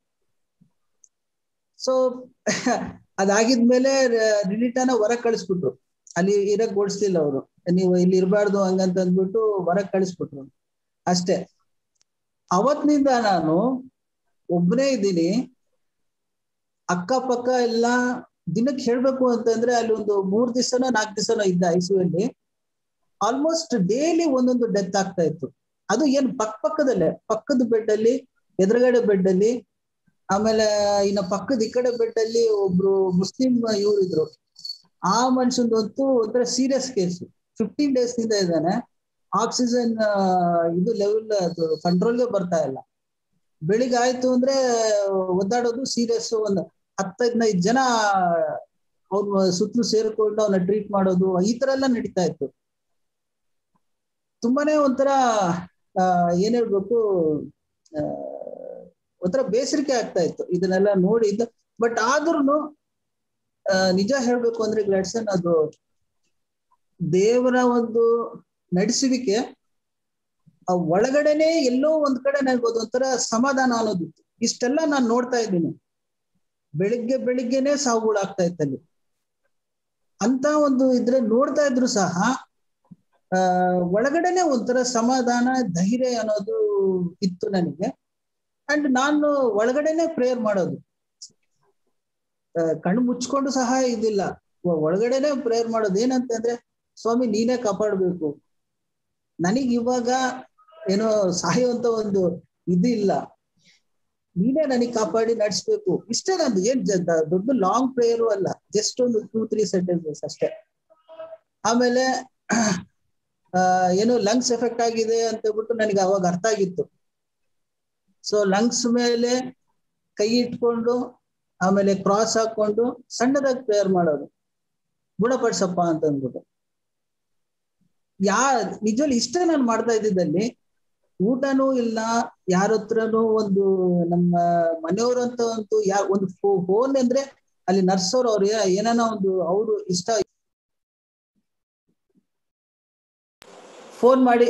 ಸೊ ಅದಾಗಿದ್ಮೇಲೆ ರಿಲಿಟಾನ ಹೊರಗ್ ಕಳಿಸ್ಬಿಟ್ರು ಅಲ್ಲಿ ಇರಕ್ ಓಡಿಸ್ಲಿಲ್ಲ ಅವರು ನೀವು ಇಲ್ಲಿ ಇರಬಾರ್ದು ಹಂಗಂತ ಅಂದ್ಬಿಟ್ಟು ಹೊರಗ್ ಕಳಿಸ್ಬಿಟ್ರು ಅಷ್ಟೇ ಅವತ್ತಿನಿಂದ ನಾನು ಒಬ್ಬನೇ ಇದ್ದೀನಿ ಅಕ್ಕಪಕ್ಕ ಎಲ್ಲ ದಿನಕ್ಕೆ ಹೇಳ್ಬೇಕು ಅಂತಂದ್ರೆ ಅಲ್ಲಿ ಒಂದು ಮೂರ್ ದಿವಸನೋ ನಾಲ್ಕು ದಿವಸನೋ ಇದ್ದ ಐಸಿಯು ಅಲ್ಲಿ ಆಲ್ಮೋಸ್ಟ್ ಡೈಲಿ ಒಂದೊಂದು ಡೆತ್ ಆಗ್ತಾ ಇತ್ತು ಅದು ಏನ್ ಪಕ್ಕ ಪಕ್ಕದಲ್ಲೇ ಪಕ್ಕದ ಬೆಡ್ ಅಲ್ಲಿ ಎದುರುಗಡೆ ಬೆಡ್ ಅಲ್ಲಿ ಆಮೇಲೆ ಇನ್ನ ಪಕ್ಕದ ಈ ಕಡೆ ಬೆಡ್ ಅಲ್ಲಿ ಒಬ್ರು ಮುಸ್ಲಿಂ ಇವ್ರು ಇದ್ರು ಆ ಮನುಷ್ಯಂದಂತೂ ಒಂಥರ ಸೀರಿಯಸ್ ಕೇಸ್ ಫಿಫ್ಟೀನ್ ಡೇಸ್ ನಿಂದ ಇದ್ದಾನೆ ಆಕ್ಸಿಜನ್ ಇದು ಲೆವೆಲ್ ಅದು ಕಂಟ್ರೋಲ್ಗೆ ಬರ್ತಾ ಇಲ್ಲ ಬೆಳಿಗ್ಗೆ ಆಯ್ತು ಅಂದ್ರೆ ಒದ್ದಾಡೋದು ಸೀರಿಯಸ್ ಒಂದು ಹತ್ತೈದನೈದು ಜನ ಅವ್ನ ಸುತ್ತಲೂ ಸೇರ್ಕೊಂಡು ಅವನ್ನ ಟ್ರೀಟ್ ಮಾಡೋದು ಈ ತರ ಎಲ್ಲ ನಡೀತಾ ಇತ್ತು ತುಂಬಾನೇ ಒಂಥರ ಆ ಏನ್ ಹೇಳ್ಬೇಕು ಆ ಒಂಥರ ಬೇಸರಿಕೆ ಆಗ್ತಾ ಇತ್ತು ಇದನ್ನೆಲ್ಲ ನೋಡಿದ್ದು ಬಟ್ ಆದ್ರೂ ಆ, ನಿಜ ಹೇಳ್ಬೇಕು ಅಂದ್ರೆ ಗ್ಲಾಡ್ಸನ್ ಅದು ದೇವರ ಒಂದು ನಡೆಸುವಿಕೆ ಆ ಒಳಗಡೆನೆ ಎಲ್ಲೋ ಒಂದ್ ಕಡೆ ನನಗೆ ಒಂಥರ ಸಮಾಧಾನ ಅನ್ನೋದಿತ್ತು ಇಷ್ಟೆಲ್ಲ ನಾನು ನೋಡ್ತಾ ಇದ್ದೀನಿ ಬೆಳಿಗ್ಗೆ ಬೆಳಿಗ್ಗೆನೆ ಸಾವುಗಳಾಗ್ತಾ ಇತ್ತಲ್ಲಿ ಅಂತ ಒಂದು ಇದ್ರೆ ನೋಡ್ತಾ ಇದ್ರು ಸಹ ಆ ಒಳಗಡೆನೆ ಒಂಥರ ಸಮಾಧಾನ ಧೈರ್ಯ ಅನ್ನೋದು ಇತ್ತು ನನಗೆ ಅಂಡ್ ನಾನು ಒಳಗಡೆನೆ ಪ್ರೇಯರ್ ಮಾಡೋದು ಆ, ಕಣ್ಣು ಮುಚ್ಕೊಂಡು ಸಹ ಇದಿಲ್ಲ ಒ- ಒಳಗಡೆನೆ ಪ್ರೇಯರ್ ಮಾಡೋದು ಏನಂತಂದ್ರೆ ಸ್ವಾಮಿ ನೀನೇ ಕಾಪಾಡ್ಬೇಕು ನನಗ್ ಇವಾಗ ಏನೋ ಸಾಯುವಂತ ಒಂದು ಇದು ಇಲ್ಲ ನೀನೇ ನನಗ್ ಕಾಪಾಡಿ ನಡೆಸ್ಬೇಕು ಇಷ್ಟೇ ನಂದು ಏನ್ ಜ- ದ- ದೊಡ್ಡ ಲಾಂಗ್ ಪ್ರೇಯರು ಅಲ್ಲ ಜಸ್ಟ್ ಒಂದು ಟೂ ತ್ರೀ ಸೆಂಟೆನ್ಸಸ್ ಅಷ್ಟೇ ಆಮೇಲೆ ಆ, ಏನೋ ಲಂಗ್ಸ್ ಎಫೆಕ್ಟ್ ಆಗಿದೆ ಅಂತ ಹೇಳ್ಬಿಟ್ಟು ನನಗೆ ಅವಾಗ ಅರ್ಥ ಆಗಿತ್ತು ಸೊ ಲಂಗ್ಸ್ ಮೇಲೆ ಕೈ ಇಟ್ಕೊಂಡು ಆಮೇಲೆ ಕ್ರಾಸ್ ಹಾಕೊಂಡು ಸಣ್ಣದಾಗಿ ಪ್ರೇಯರ್ ಮಾಡೋದು ಗುಣಪಡಿಸಪ್ಪ ಅಂತ ಅಂದ್ಬಿಟ್ಟು ಯಾ ನಿಜವಲ್ಲಿ ಇಷ್ಟ ನಾನು ಮಾಡ್ತಾ ಇದ್ದಿದ್ದಲ್ಲಿ ಊಟನೂ ಇಲ್ಲ ಯಾರ ಹತ್ರನೂ ಒಂದು ನಮ್ಮ ಮನೆಯವ್ರಂತ ಒಂದು ಯಾ ಒಂದು ಫೋನ್ ಅಂದ್ರೆ ಅಲ್ಲಿ ನರ್ಸವ್ರು ಅವ್ರು ಏನಾನ ಒಂದು ಅವರು ಇಷ್ಟ ಫೋನ್ ಮಾಡಿ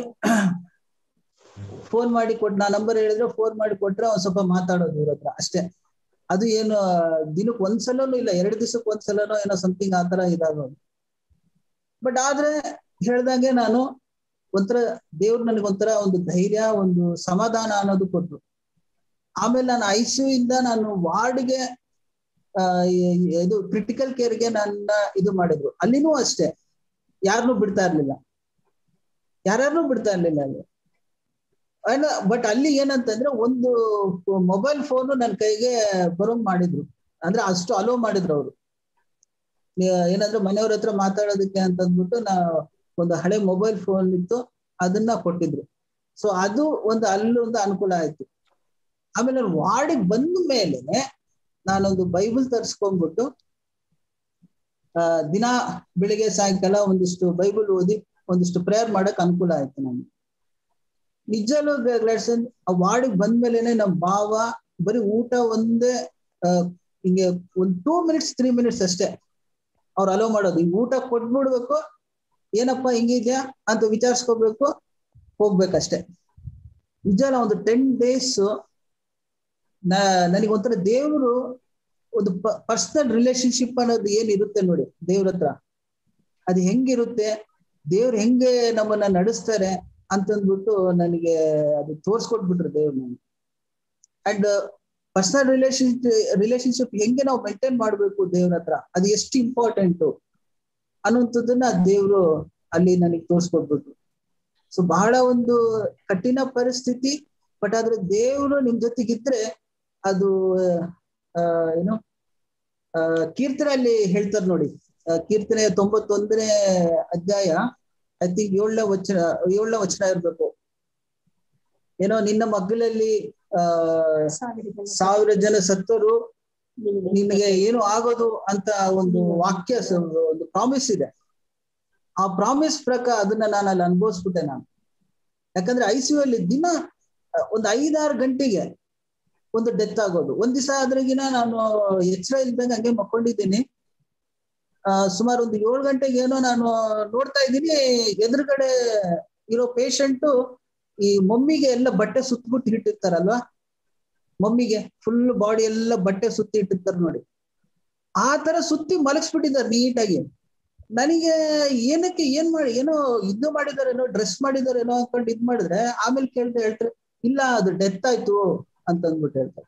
ಫೋನ್ ಮಾಡಿ ಕೊಟ್ ನಾ ನಂಬರ್ ಹೇಳಿದ್ರೆ ಫೋನ್ ಮಾಡಿ ಕೊಟ್ರೆ ಒಂದ್ ಸ್ವಲ್ಪ ಮಾತಾಡೋದು ಇವ್ರ ಹತ್ರ ಅಷ್ಟೇ ಅದು ಏನು ದಿನಕ್ಕೆ ಒಂದ್ಸಲನೂ ಇಲ್ಲ ಎರಡು ದಿವಸಕ್ಕೆ ಒಂದ್ಸಲನೋ ಏನೋ ಸಮಥಿಂಗ್ ಆತರ ಇದಾಗೋದು ಬಟ್ ಆದ್ರೆ ಹೇಳ್ದಂಗೆ ನಾನು ಒಂಥರ ದೇವ್ರು ನನಗೆ ಒಂಥರ ಒಂದು ಧೈರ್ಯ ಒಂದು ಸಮಾಧಾನ ಅನ್ನೋದು ಕೊಟ್ರು ಆಮೇಲೆ ನಾನು ಐ ಸಿ ಇಂದ ನಾನು ವಾರ್ಡ್ಗೆ ಆ ಇದು ಕ್ರಿಟಿಕಲ್ ಕೇರ್ಗೆ ನನ್ನ ಇದು ಮಾಡಿದ್ರು ಅಲ್ಲಿನೂ ಅಷ್ಟೇ ಯಾರನ್ನೂ ಬಿಡ್ತಾ ಇರ್ಲಿಲ್ಲ ಯಾರ್ಯಾರನ್ನೂ ಬಿಡ್ತಾ ಇರ್ಲಿಲ್ಲ ಅಲ್ಲಿ ಬಟ್ ಅಲ್ಲಿ ಏನಂತಂದ್ರೆ ಒಂದು ಮೊಬೈಲ್ ಫೋನು ನನ್ನ ಕೈಗೆ ಬರೋಂಗ್ ಮಾಡಿದ್ರು ಅಂದ್ರೆ ಅಷ್ಟು ಅಲೋ ಮಾಡಿದ್ರು ಅವರು ಏನಂದ್ರೆ ಮನೆಯವ್ರ ಹತ್ರ ಮಾತಾಡೋದಕ್ಕೆ ಅಂತ ಅಂದ್ಬಿಟ್ಟು ನಾ ಒಂದು ಹಳೆ ಮೊಬೈಲ್ ಫೋನ್ ಇತ್ತು ಅದನ್ನ ಕೊಟ್ಟಿದ್ರು ಸೊ ಅದು ಒಂದು ಅಲ್ಲೊಂದು ಅನುಕೂಲ ಆಯ್ತು ಆಮೇಲೆ ವಾರ್ಡಿಗೆ ಬಂದ ಮೇಲೆ ನಾನೊಂದು ಬೈಬಲ್ ತರಿಸ್ಕೊಂಡ್ಬಿಟ್ಟು ಆ ದಿನ ಬೆಳಿಗ್ಗೆ ಸಾಯಂಕಾಲ ಒಂದಿಷ್ಟು ಬೈಬಲ್ ಓದಿ ಒಂದಿಷ್ಟು ಪ್ರೇಯರ್ ಮಾಡಕ್ ಅನುಕೂಲ ಆಯ್ತು ನಮ್ಗೆ ನಿಜಲ್ಲೂ ಗ್ಲಾಡ್ಸನ್ ಆ ವಾರ್ಡಿಗೆ ಬಂದ್ಮೇಲೆನೆ ನಮ್ ಭಾವ ಬರೀ ಊಟ ಒಂದೇ ಹಿಂಗೆ ಒಂದ್ ಟೂ ಮಿನಿಟ್ಸ್ ತ್ರೀ ಮಿನಿಟ್ಸ್ ಅಷ್ಟೇ ಅವ್ರು ಅಲೋ ಮಾಡೋದು ಈಗ ಊಟ ಕೊಟ್ಬಿಡ್ಬೇಕು ಏನಪ್ಪ ಹಿಂಗಿದ್ಯಾ ಅಂತ ವಿಚಾರಿಸ್ಕೋಬೇಕು ಹೋಗ್ಬೇಕಷ್ಟೇ ನಿಜ ಒಂದು ಟೆನ್ ಡೇಸ್ ನನಗೆ ಒಂಥರ ದೇವರು ಒಂದು ಪರ್ಸನಲ್ ರಿಲೇಶನ್ಶಿಪ್ ಅನ್ನೋದು ಏನಿರುತ್ತೆ ನೋಡಿ ದೇವ್ರ ಹತ್ರ ಅದು ಹೆಂಗಿರುತ್ತೆ ದೇವ್ರು ಹೆಂಗೆ ನಮ್ಮನ್ನ ನಡೆಸ್ತಾರೆ ಅಂತಂದ್ಬಿಟ್ಟು ನನಗೆ ಅದು ತೋರ್ಸ್ಕೊಟ್ಬಿಟ್ರು ದೇವ್ರು ನನಗೆ ಅಂಡ್ ಪರ್ಸನಲ್ ರಿಲೇಶನ್ ರಿಲೇಶನ್ಶಿಪ್ ಹೆಂಗೆ ನಾವು ಮೇಂಟೈನ್ ಮಾಡ್ಬೇಕು ದೇವ್ರ ಹತ್ರ ಅದು ಎಷ್ಟು ಇಂಪಾರ್ಟೆಂಟು ಅನ್ನುವಂಥದ್ದನ್ನ ದೇವ್ರು ಅಲ್ಲಿ ನನಗೆ ತೋರ್ಸ್ಕೊಟ್ಬಿಟ್ರು ಸೊ ಬಹಳ ಒಂದು ಕಠಿಣ ಪರಿಸ್ಥಿತಿ ಬಟ್ ಆದ್ರೆ ದೇವ್ರು ನಿಮ್ ಜೊತೆಗಿದ್ರೆ ಅದು ಆ ಏನು ಆ ಕೀರ್ತನೆಯಲ್ಲಿ ಹೇಳ್ತಾರೆ ನೋಡಿ ಕೀರ್ತನೆ ತೊಂಬತ್ತೊಂದನೇ ಅಧ್ಯಾಯ ಐ ಥಿಂಕ್ ಏಳನೇ ವಚನ ಏಳನೇ ವಚನ ಇರ್ಬೇಕು ಏನೋ ನಿನ್ನ ಮಗ್ಗಲಲ್ಲಿ ಆ ಸಾವಿರ ಜನ ಸತ್ತರು ನಿನಗೆ ಏನು ಆಗೋದು ಅಂತ ಒಂದು ವಾಕ್ಯ ಒಂದು ಪ್ರಾಮಿಸ್ ಇದೆ ಆ ಪ್ರಾಮಿಸ್ ಪ್ರಕಾರ ಅದನ್ನ ನಾನು ಅಲ್ಲಿ ಅನುಭವಿಸ್ಬಿಟ್ಟೆ ನಾನು ಯಾಕಂದ್ರೆ ಐ ಸಿ ಅಲ್ಲಿ ದಿನ ಒಂದು ಐದಾರು ಗಂಟೆಗೆ ಒಂದು ಡೆತ್ ಆಗೋದು ಒಂದ್ ದಿವಸ ಆದ್ರಗಿನ ನಾನು ಎಚ್ಚರ ಇಲ್ದಂಗೆ ಹಂಗೆ ಮಕ್ಕೊಂಡಿದ್ದೀನಿ ಆ ಸುಮಾರು ಒಂದು ಏಳು ಗಂಟೆಗೆ ಏನೋ ನಾನು ನೋಡ್ತಾ ಇದ್ದೀನಿ ಎದುರುಗಡೆ ಇರೋ ಪೇಷಂಟ್ ಈ ಮಮ್ಮಿಗೆ ಎಲ್ಲ ಬಟ್ಟೆ ಸುತ್ತಬಿಟ್ಟು ಇಟ್ಟಿರ್ತಾರಲ್ವಾ ಮಮ್ಮಿಗೆ ಫುಲ್ ಬಾಡಿ ಎಲ್ಲ ಬಟ್ಟೆ ಸುತ್ತಿ ಇಟ್ಟಿರ್ತಾರೆ ನೋಡಿ ಆ ತರ ಸುತ್ತಿ ಮಲಗಿಸ್ಬಿಟ್ಟಿದ್ದಾರೆ ನೀಟಾಗಿ ನನಗೆ ಏನಕ್ಕೆ ಏನ್ ಮಾಡಿ ಏನೋ ಇದು ಮಾಡಿದಾರೇನೋ ಡ್ರೆಸ್ ಮಾಡಿದಾರೇನೋ ಅನ್ಕೊಂಡು ಇದ್ ಮಾಡಿದ್ರೆ ಆಮೇಲೆ ಕೇಳ್ತಾ ಹೇಳ್ತಾರೆ ಇಲ್ಲ ಅದು ಡೆತ್ ಆಯ್ತು ಅಂತ ಅಂದ್ಬಿಟ್ಟು ಹೇಳ್ತಾರೆ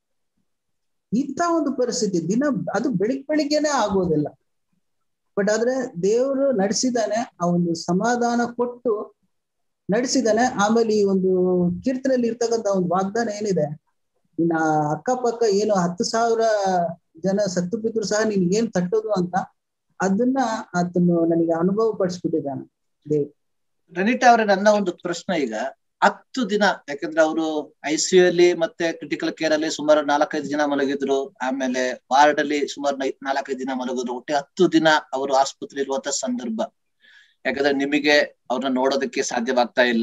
ಇಂಥ ಒಂದು ಪರಿಸ್ಥಿತಿ ದಿನ ಅದು ಬೆಳಿಗ್ ಬೆಳಿಗ್ಗೆನೆ ಆಗೋದಿಲ್ಲ ಬಟ್ ಆದ್ರೆ ದೇವರು ನಡೆಸಿದಾನೆ ಆ ಒಂದು ಸಮಾಧಾನ ಕೊಟ್ಟು ನಡೆಸಿದಾನೆ ಆಮೇಲೆ ಈ ಒಂದು ಕೀರ್ತನೆಯಲ್ಲಿ ಇರ್ತಕ್ಕಂಥ ಒಂದು ವಾಗ್ದಾನ ಏನಿದೆ ಇನ್ನ ಅಕ್ಕಪಕ್ಕ ಏನು ಹತ್ತು ಸಾವಿರ ಜನ ಸತ್ತು ಬಿದ್ರು ಸಹ ನೀನ್ ಏನ್ ತಟ್ಟೋದು ಅಂತ ಅದನ್ನ ಆತನು ನನಗೆ ಅನುಭವ ಪಡಿಸ್ಬಿಟ್ಟಿದ್ದಾನೆ ದೇವ್ ರನಿತಾ ಅವರೇ ನನ್ನ ಒಂದು ಪ್ರಶ್ನೆ ಈಗ ಹತ್ತು ದಿನ ಯಾಕಂದ್ರೆ ಅವರು ಐ ಸಿ ಅಲ್ಲಿ ಮತ್ತೆ ಕ್ರಿಟಿಕಲ್ ಕೇರ್ ಅಲ್ಲಿ ಸುಮಾರು ನಾಲ್ಕೈದು ದಿನ ಮಲಗಿದ್ರು ಆಮೇಲೆ ವಾರ್ಡ್ ಅಲ್ಲಿ ಸುಮಾರು ನಾಲ್ಕೈದು ದಿನ ಮಲಗಿದ್ರು ಒಟ್ಟೆ ಹತ್ತು ದಿನ ಅವರು ಆಸ್ಪತ್ರೆ ಇರುವಂತ ಸಂದರ್ಭ ಯಾಕಂದ್ರೆ ನಿಮಗೆ ಅವ್ರನ್ನ ನೋಡೋದಕ್ಕೆ ಸಾಧ್ಯವಾಗ್ತಾ ಇಲ್ಲ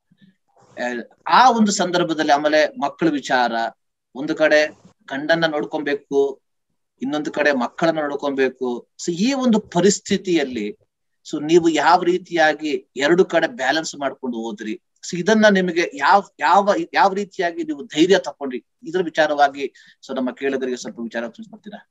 ಆ ಒಂದು ಸಂದರ್ಭದಲ್ಲಿ ಆಮೇಲೆ ಮಕ್ಕಳ ವಿಚಾರ ಒಂದು ಕಡೆ ಗಂಡನ್ನ ನೋಡ್ಕೊಬೇಕು ಇನ್ನೊಂದು ಕಡೆ ಮಕ್ಕಳನ್ನ ನೋಡ್ಕೊಬೇಕು ಸೊ ಈ ಒಂದು ಪರಿಸ್ಥಿತಿಯಲ್ಲಿ ಸೊ ನೀವು ಯಾವ ರೀತಿಯಾಗಿ ಎರಡು ಕಡೆ ಬ್ಯಾಲೆನ್ಸ್ ಮಾಡ್ಕೊಂಡು ಹೋದ್ರಿ ಸೊ ಇದನ್ನ ನಿಮಗೆ ಯಾವ ಯಾವ ಯಾವ ರೀತಿಯಾಗಿ ನೀವು ಧೈರ್ಯ ತಕೊಂಡ್ರಿ ಇದ್ರ ವಿಚಾರವಾಗಿ ಸೊ ನಮ್ಮ ಕೇಳುಗರಿಗೆ ಸ್ವಲ್ಪ ವಿಚಾರ ತಿಳಿಸ್ಕೊಡ್ತೀರಾ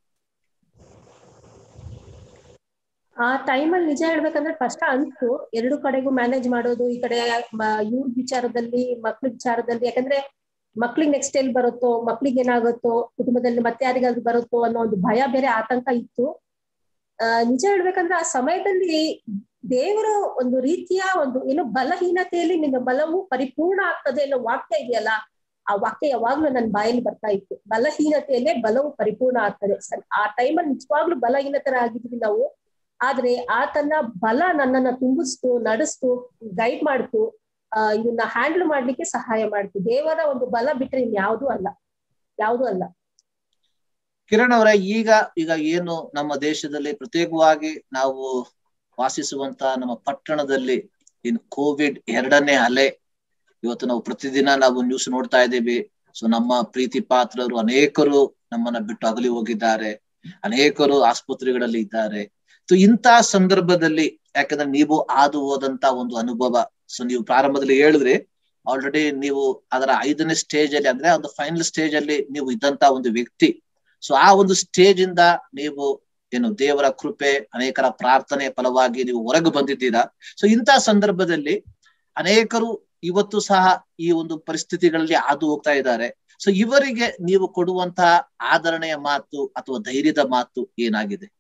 ಆ ಟೈಮಲ್ಲಿ ನಿಜ ಹೇಳ್ಬೇಕಂದ್ರೆ ಕಷ್ಟ ಅನ್ಸ್ತು ಎರಡು ಕಡೆಗೂ ಮ್ಯಾನೇಜ್ ಮಾಡೋದು ಈ ಕಡೆ ಇವ್ರ ವಿಚಾರದಲ್ಲಿ ಮಕ್ಳ ವಿಚಾರದಲ್ಲಿ ಯಾಕಂದ್ರೆ ಮಕ್ಳಿಗೆ ನೆಕ್ಸ್ಟ್ ಎಲ್ಲಿ ಬರುತ್ತೋ ಮಕ್ಳಿಗೆ ಏನಾಗುತ್ತೋ ಕುಟುಂಬದಲ್ಲಿ ಮತ್ತೆ ಯಾರಿಗಾದ್ರು ಬರುತ್ತೋ ಅನ್ನೋ ಒಂದು ಭಯ ಬೇರೆ ಆತಂಕ ಇತ್ತು ಆ ನಿಜ ಹೇಳ್ಬೇಕಂದ್ರೆ ಆ ಸಮಯದಲ್ಲಿ ದೇವರ ಒಂದು ರೀತಿಯ ಒಂದು ಏನು ಬಲಹೀನತೆಯಲ್ಲಿ ನಿನ್ನ ಬಲವು ಪರಿಪೂರ್ಣ ಆಗ್ತದೆ ಅನ್ನೋ ವಾಕ್ಯ ಇದೆಯಲ್ಲ ಆ ವಾಕ್ಯ ಯಾವಾಗ್ಲೂ ನನ್ನ ಬಾಯಲ್ಲಿ ಬರ್ತಾ ಇತ್ತು ಬಲಹೀನತೆಯಲ್ಲೇ ಬಲವು ಪರಿಪೂರ್ಣ ಆಗ್ತದೆ ಆ ಟೈಮಲ್ಲಿ ನಿಜವಾಗ್ಲೂ ಬಲಹೀನತರಾಗಿದ್ವಿ ನಾವು ಆದ್ರೆ ಆತನ ಬಲ ನನ್ನನ್ನ ತುಂಬಿಸ್ತು ನಡೆಸ್ತು ಗೈಡ್ ಮಾಡ್ತು ಆ ಇದನ್ನ ಹ್ಯಾಂಡಲ್ ಮಾಡ್ಲಿಕ್ಕೆ ಸಹಾಯ ಮಾಡ್ತು ದೇವರ ಒಂದು ಬಲ ಬಿಟ್ರೆ ಇನ್ಯಾವುದೂ ಅಲ್ಲ ಯಾವುದು ಅಲ್ಲ ಕಿರಣ್ ಅವರೇ ಈಗ ಈಗ ಏನು ನಮ್ಮ ದೇಶದಲ್ಲಿ ಪ್ರತ್ಯೇಕವಾಗಿ ನಾವು ವಾಸಿಸುವಂತ ನಮ್ಮ ಪಟ್ಟಣದಲ್ಲಿ ಇನ್ ಕೋವಿಡ್ ಎರಡನೇ ಅಲೆ ಇವತ್ತು ನಾವು ಪ್ರತಿದಿನ ನಾವು ನ್ಯೂಸ್ ನೋಡ್ತಾ ಇದ್ದೀವಿ ಸೊ ನಮ್ಮ ಪ್ರೀತಿ ಪಾತ್ರರು ಅನೇಕರು ನಮ್ಮನ್ನ ಬಿಟ್ಟು ಅಗಲಿ ಹೋಗಿದ್ದಾರೆ ಅನೇಕರು ಆಸ್ಪತ್ರೆಗಳಲ್ಲಿ ಇದ್ದಾರೆ ಸೊ ಇಂತಹ ಸಂದರ್ಭದಲ್ಲಿ ಯಾಕಂದ್ರೆ ನೀವು ಹಾದು ಹೋದಂತ ಒಂದು ಅನುಭವ ಸೊ ನೀವು ಪ್ರಾರಂಭದಲ್ಲಿ ಹೇಳಿದ್ರಿ ಆಲ್ರೆಡಿ ನೀವು ಅದರ ಐದನೇ ಸ್ಟೇಜ್ ಅಲ್ಲಿ ಅಂದ್ರೆ ಒಂದು ಫೈನಲ್ ಸ್ಟೇಜ್ ಅಲ್ಲಿ ನೀವು ಇದ್ದಂತ ಒಂದು ವ್ಯಕ್ತಿ ಸೊ ಆ ಒಂದು ಸ್ಟೇಜ್ ಇಂದ ನೀವು ಏನು ದೇವರ ಕೃಪೆ ಅನೇಕರ ಪ್ರಾರ್ಥನೆ ಫಲವಾಗಿ ನೀವು ಹೊರಗೆ ಬಂದಿದ್ದೀರಾ ಸೊ ಇಂತಹ ಸಂದರ್ಭದಲ್ಲಿ ಅನೇಕರು ಇವತ್ತು ಸಹ ಈ ಒಂದು ಪರಿಸ್ಥಿತಿಗಳಲ್ಲಿ ಹಾದು ಹೋಗ್ತಾ ಇದ್ದಾರೆ ಸೊ ಇವರಿಗೆ ನೀವು ಕೊಡುವಂತಹ ಆದರಣೆಯ ಮಾತು ಅಥವಾ ಧೈರ್ಯದ ಮಾತು ಏನಾಗಿದೆ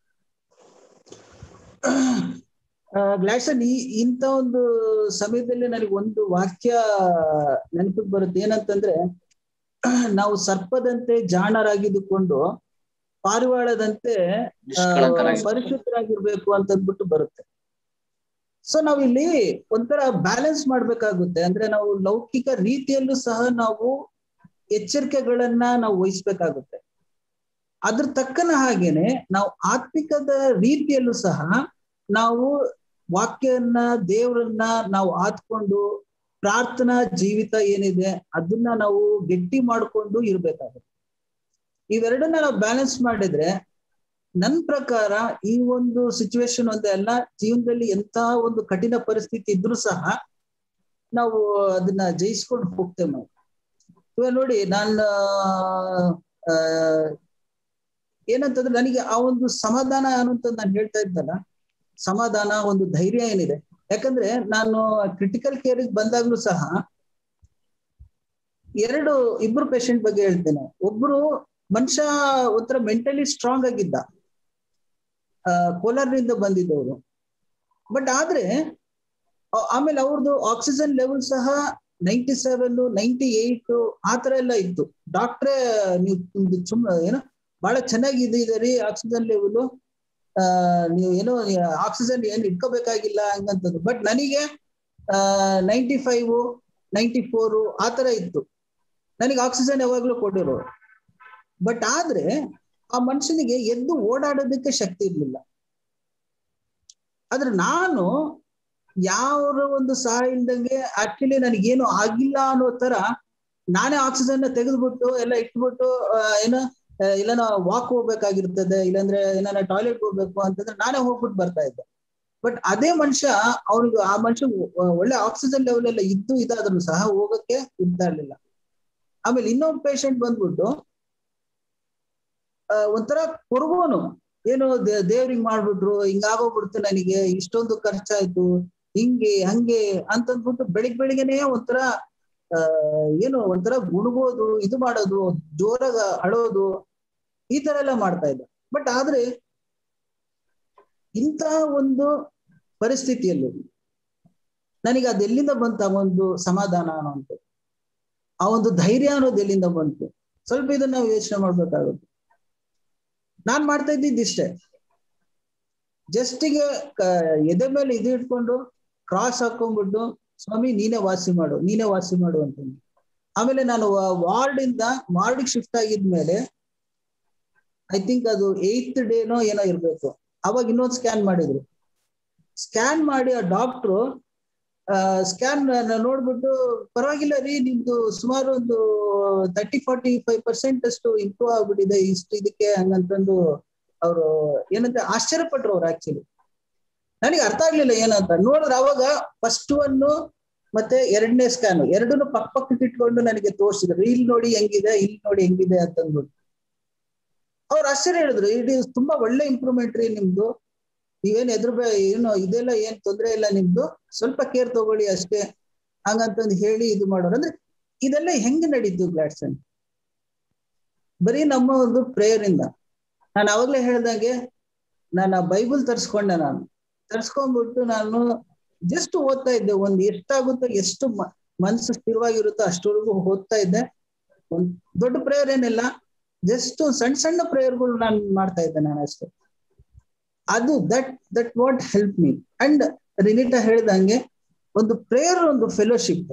ಗ್ಲಾಡ್ಸನ್ ಈ ಇಂಥ ಒಂದು ಸಮಯದಲ್ಲಿ ನನಗೆ ಒಂದು ವಾಕ್ಯ ನೆನಪಿಗೆ ಬರುತ್ತೆ ಏನಂತಂದ್ರೆ ನಾವು ಸರ್ಪದಂತೆ ಜಾಣರಾಗಿದ್ದುಕೊಂಡು ಪಾರಿವಾಳದಂತೆ ಪರಿಶುದ್ಧರಾಗಿರ್ಬೇಕು ಅಂತ ಅಂದ್ಬಿಟ್ಟು ಬರುತ್ತೆ ಸೊ ನಾವಿಲ್ಲಿ ಒಂಥರ ಬ್ಯಾಲೆನ್ಸ್ ಮಾಡ್ಬೇಕಾಗುತ್ತೆ ಅಂದ್ರೆ ನಾವು ಲೌಕಿಕ ರೀತಿಯಲ್ಲೂ ಸಹ ನಾವು ಎಚ್ಚರಿಕೆಗಳನ್ನ ನಾವು ವಹಿಸ್ಬೇಕಾಗುತ್ತೆ ಅದ್ರ ತಕ್ಕನ ಹಾಗೇನೆ ನಾವು ಆತ್ಮಿಕದ ರೀತಿಯಲ್ಲೂ ಸಹ ನಾವು ವಾಕ್ಯನ್ನ ದೇವರನ್ನ ನಾವು ಆತ್ಕೊಂಡು ಪ್ರಾರ್ಥನಾ ಜೀವಿತ ಏನಿದೆ ಅದನ್ನ ನಾವು ಗಟ್ಟಿ ಮಾಡ್ಕೊಂಡು ಇರ್ಬೇಕಾಗುತ್ತೆ ಇವೆರಡನ್ನ ನಾವು ಬ್ಯಾಲೆನ್ಸ್ ಮಾಡಿದ್ರೆ ನನ್ ಪ್ರಕಾರ ಈ ಒಂದು ಸಿಚುವೇಶನ್ ಒಂದೇ ಅಲ್ಲ ಜೀವನದಲ್ಲಿ ಎಂತ ಒಂದು ಕಠಿಣ ಪರಿಸ್ಥಿತಿ ಇದ್ರೂ ಸಹ ನಾವು ಅದನ್ನ ಜಯಿಸ್ಕೊಂಡು ಹೋಗ್ತೇವೆ ನಾವು ಇವಾಗ ನೋಡಿ ನಾನು ಏನಂತಂದ್ರೆ ನನಗೆ ಆ ಒಂದು ಸಮಾಧಾನ ಅನ್ನುವಂತ ನಾನು ಹೇಳ್ತಾ ಇದ್ದಲ್ಲ ಸಮಾಧಾನ ಒಂದು ಧೈರ್ಯ ಏನಿದೆ ಯಾಕಂದ್ರೆ ನಾನು ಕ್ರಿಟಿಕಲ್ ಕೇರಿಗೆ ಬಂದಾಗ್ಲೂ ಸಹ ಎರಡು ಇಬ್ರು ಪೇಷಂಟ್ ಬಗ್ಗೆ ಹೇಳ್ತೇನೆ ಒಬ್ರು ಮನುಷ್ಯ ಒಂಥರ ಮೆಂಟಲಿ ಸ್ಟ್ರಾಂಗ್ ಆಗಿದ್ದ ಕೋಲಾರ್ನಿಂದ ಬಂದಿದ್ದವರು ಬಟ್ ಆದ್ರೆ ಆಮೇಲೆ ಅವ್ರದ್ದು ಆಕ್ಸಿಜನ್ ಲೆವೆಲ್ ಸಹ ನೈಂಟಿ ಸೆವೆನ್ ನೈಂಟಿ ಏಟ್ ಆ ತರ ಎಲ್ಲ ಇತ್ತು ಡಾಕ್ಟ್ರೇ ನೀವು ಸುಮ್ಮ ಏನೋ ಬಹಳ ಚೆನ್ನಾಗಿ ಇದೆ ರೀ ಆಕ್ಸಿಜನ್ ಲೆವೆಲ್ ಆ ನೀವು ಏನೋ ಆಕ್ಸಿಜನ್ ಏನ್ ಇಟ್ಕೋಬೇಕಾಗಿಲ್ಲ ಹಂಗಂತದ್ದು ಬಟ್ ನನಗೆ ನೈಂಟಿ ಫೈವ್ ನೈಂಟಿ ಫೋರ್ ಆ ತರ ಇತ್ತು ನನಗೆ ಆಕ್ಸಿಜನ್ ಯಾವಾಗ್ಲೂ ಕೊಟ್ಟಿರೋರು ಬಟ್ ಆದ್ರೆ ಆ ಮನುಷ್ಯನಿಗೆ ಎದ್ದು ಓಡಾಡೋದಕ್ಕೆ ಶಕ್ತಿ ಇರ್ಲಿಲ್ಲ ಆದ್ರೆ ನಾನು ಯಾವ ಒಂದು ಸಹಾಯ ಇಲ್ದಂಗೆ ಆಕ್ಚುಲಿ ನನಗೇನು ಆಗಿಲ್ಲ ಅನ್ನೋ ತರ ನಾನೇ ಆಕ್ಸಿಜನ್ ತೆಗೆದ್ಬಿಟ್ಟು ಎಲ್ಲ ಇಟ್ಬಿಟ್ಟು ಏನೋ ಇಲ್ಲನ ವಾಕ್ ಹೋಗ್ಬೇಕಾಗಿರ್ತದೆ ಇಲ್ಲಾಂದ್ರೆ ಏನಾರ ಟಾಯ್ಲೆಟ್ ಹೋಗ್ಬೇಕು ಅಂತಂದ್ರೆ ನಾನೇ ಹೋಗ್ಬಿಟ್ಟು ಬರ್ತಾ ಇದ್ದೆ ಬಟ್ ಅದೇ ಮನುಷ್ಯ ಅವ್ನಿಗೆ ಆ ಮನುಷ್ಯ ಒಳ್ಳೆ ಆಕ್ಸಿಜನ್ ಲೆವೆಲ್ ಎಲ್ಲ ಇದ್ದು ಇದಾದ್ರೂ ಸಹ ಹೋಗಕ್ಕೆ ಇರ್ತಾ ಇರ್ಲಿಲ್ಲ ಆಮೇಲೆ ಇನ್ನೊಬ್ಬ ಪೇಷಂಟ್ ಬಂದ್ಬಿಟ್ಟು ಒಂಥರ ಕೊರಗೋನು ಏನು ದೇವ್ರಿಗೆ ಮಾಡ್ಬಿಟ್ರು ಹಿಂಗಾಗೋಗ್ಬಿಡ್ತು ನನಗೆ ಇಷ್ಟೊಂದು ಖರ್ಚಾಯ್ತು ಹಿಂಗೆ ಹಂಗೆ ಅಂತಂದ್ಬಿಟ್ಟು ಬೆಳಿಗ್ ಬೆಳಿಗ್ಗೆನೆ ಒಂಥರ ಆ ಏನು ಒಂಥರ ಗುಣಗೋದು ಇದು ಮಾಡೋದು ಜೋರಾಗ ಅಳೋದು ಈ ತರ ಎಲ್ಲ ಮಾಡ್ತಾ ಇದ್ದ ಬಟ್ ಆದ್ರೆ ಇಂಥ ಒಂದು ಪರಿಸ್ಥಿತಿಯಲ್ಲಿ ನನಗೆ ಅದೆಲ್ಲಿಂದ ಬಂತ ಒಂದು ಸಮಾಧಾನ ಅನ್ನೋಂಥ ಆ ಒಂದು ಧೈರ್ಯ ಅನ್ನೋದು ಎಲ್ಲಿಂದ ಬಂತು ಸ್ವಲ್ಪ ಇದನ್ನ ನಾವು ಯೋಚನೆ ಮಾಡ್ಬೇಕಾಗುತ್ತೆ ನಾನ್ ಮಾಡ್ತಾ ಇದ್ದಿದ್ದಿಷ್ಟೇ ಜಸ್ಟಿಗೆ ಎದೆ ಮೇಲೆ ಇದು ಇಟ್ಕೊಂಡು ಕ್ರಾಸ್ ಹಾಕೊಂಡ್ಬಿಟ್ಟು ಸ್ವಾಮಿ ನೀನೇ ವಾಸಿ ಮಾಡು ನೀನೇ ವಾಸಿ ಮಾಡು ಅಂತ ಆಮೇಲೆ ನಾನು ವಾರ್ಡ್ ಇಂದ ವಾರ್ಡ್ಗೆ ಶಿಫ್ಟ್ ಆಗಿದ್ಮೇಲೆ ಐ ಥಿಂಕ್ ಅದು ಏತ್ ಡೇನೋ ಏನೋ ಇರ್ಬೇಕು ಅವಾಗ ಇನ್ನೊಂದು ಸ್ಕ್ಯಾನ್ ಮಾಡಿದ್ರು ಸ್ಕ್ಯಾನ್ ಮಾಡಿ ಆ ಡಾಕ್ಟ್ರು ಸ್ಕ್ಯಾನ್ ನೋಡ್ಬಿಟ್ಟು ಪರವಾಗಿಲ್ಲ ರೀ ನಿಮ್ದು ಸುಮಾರು ಒಂದು ತರ್ಟಿ ಫಾರ್ಟಿ ಫೈವ್ ಪರ್ಸೆಂಟ್ ಅಷ್ಟು ಇಂಪ್ರೂವ್ ಆಗ್ಬಿಟ್ಟಿದೆ ಇಷ್ಟು ಇದಕ್ಕೆ ಹಂಗಂತಂದು ಅವರು ಏನಂತ ಆಶ್ಚರ್ಯಪಟ್ರು ಅವ್ರು ಆಕ್ಚುಲಿ ನನಗೆ ಅರ್ಥ ಆಗ್ಲಿಲ್ಲ ಏನಂತ ನೋಡಿದ್ರೆ ಅವಾಗ ಫಸ್ಟ್ ಒನ್ ಮತ್ತೆ ಎರಡನೇ ಸ್ಕ್ಯಾನ್ ಎರಡನ್ನು ಪಕ್ಕ ಪಕ್ಕಕ್ಕೆ ಇಟ್ಕೊಂಡು ನನಗೆ ತೋರಿಸಿದ್ರು ಇಲ್ಲಿ ನೋಡಿ ಹೆಂಗಿದೆ ಇಲ್ಲಿ ನೋಡಿ ಹೆಂಗಿದೆ ಅಂತಂದ್ಬಿಟ್ಟು ಅವ್ರು ಆಶ್ಚರ್ಯ ಹೇಳಿದ್ರು ಇದು ತುಂಬಾ ಒಳ್ಳೆ ಇಂಪ್ರೂವ್ಮೆಂಟ್ ರೀ ನಿಮ್ದು ನೀವೇನ್ ಎದುರು ಏನು ಇದೆಲ್ಲ ಏನ್ ತೊಂದರೆ ಇಲ್ಲ ನಿಮ್ದು ಸ್ವಲ್ಪ ಕೇರ್ ತಗೊಳ್ಳಿ ಅಷ್ಟೇ ಹಂಗಂತಂದು ಹೇಳಿ ಇದು ಮಾಡೋರು ಅಂದ್ರೆ ಇದೆಲ್ಲ ಹೆಂಗ್ ನಡೀತು ಗ್ಲಾಡ್ಸನ್ ಬರೀ ನಮ್ಮ ಒಂದು ಪ್ರೇಯರ್ ಇಂದ ನಾನು ಅವಾಗ್ಲೇ ಹೇಳ್ದಂಗೆ ನಾನು ಆ ಬೈಬಲ್ ತರ್ಸ್ಕೊಂಡೆ ನಾನು ತರ್ಸ್ಕೊಂಡ್ಬಿಟ್ಟು ನಾನು ಜಸ್ಟ್ ಓದ್ತಾ ಇದ್ದೆ ಒಂದ್ ಎಷ್ಟಾಗುತ್ತೋ ಎಷ್ಟು ಮನ್ಸು ಸ್ಥಿರವಾಗಿರುತ್ತೋ ಅಷ್ಟವರೆಗೂ ಓದ್ತಾ ಇದ್ದೆ ಒಂದ್ ದೊಡ್ಡ ಪ್ರೇಯರ್ ಏನಿಲ್ಲ ಜಸ್ಟ್ ಸಣ್ಣ ಸಣ್ಣ ಪ್ರೇಯರ್ಗಳು ನಾನು ಮಾಡ್ತಾ ಇದ್ದೆ ನಾನು ಅಷ್ಟೇ ಅದು that that what help me and Renita ಹೇಳ್ದಂಗೆ ಒಂದು ಪ್ರೇಯರ್ ಒಂದು ಫೆಲೋಶಿಪ್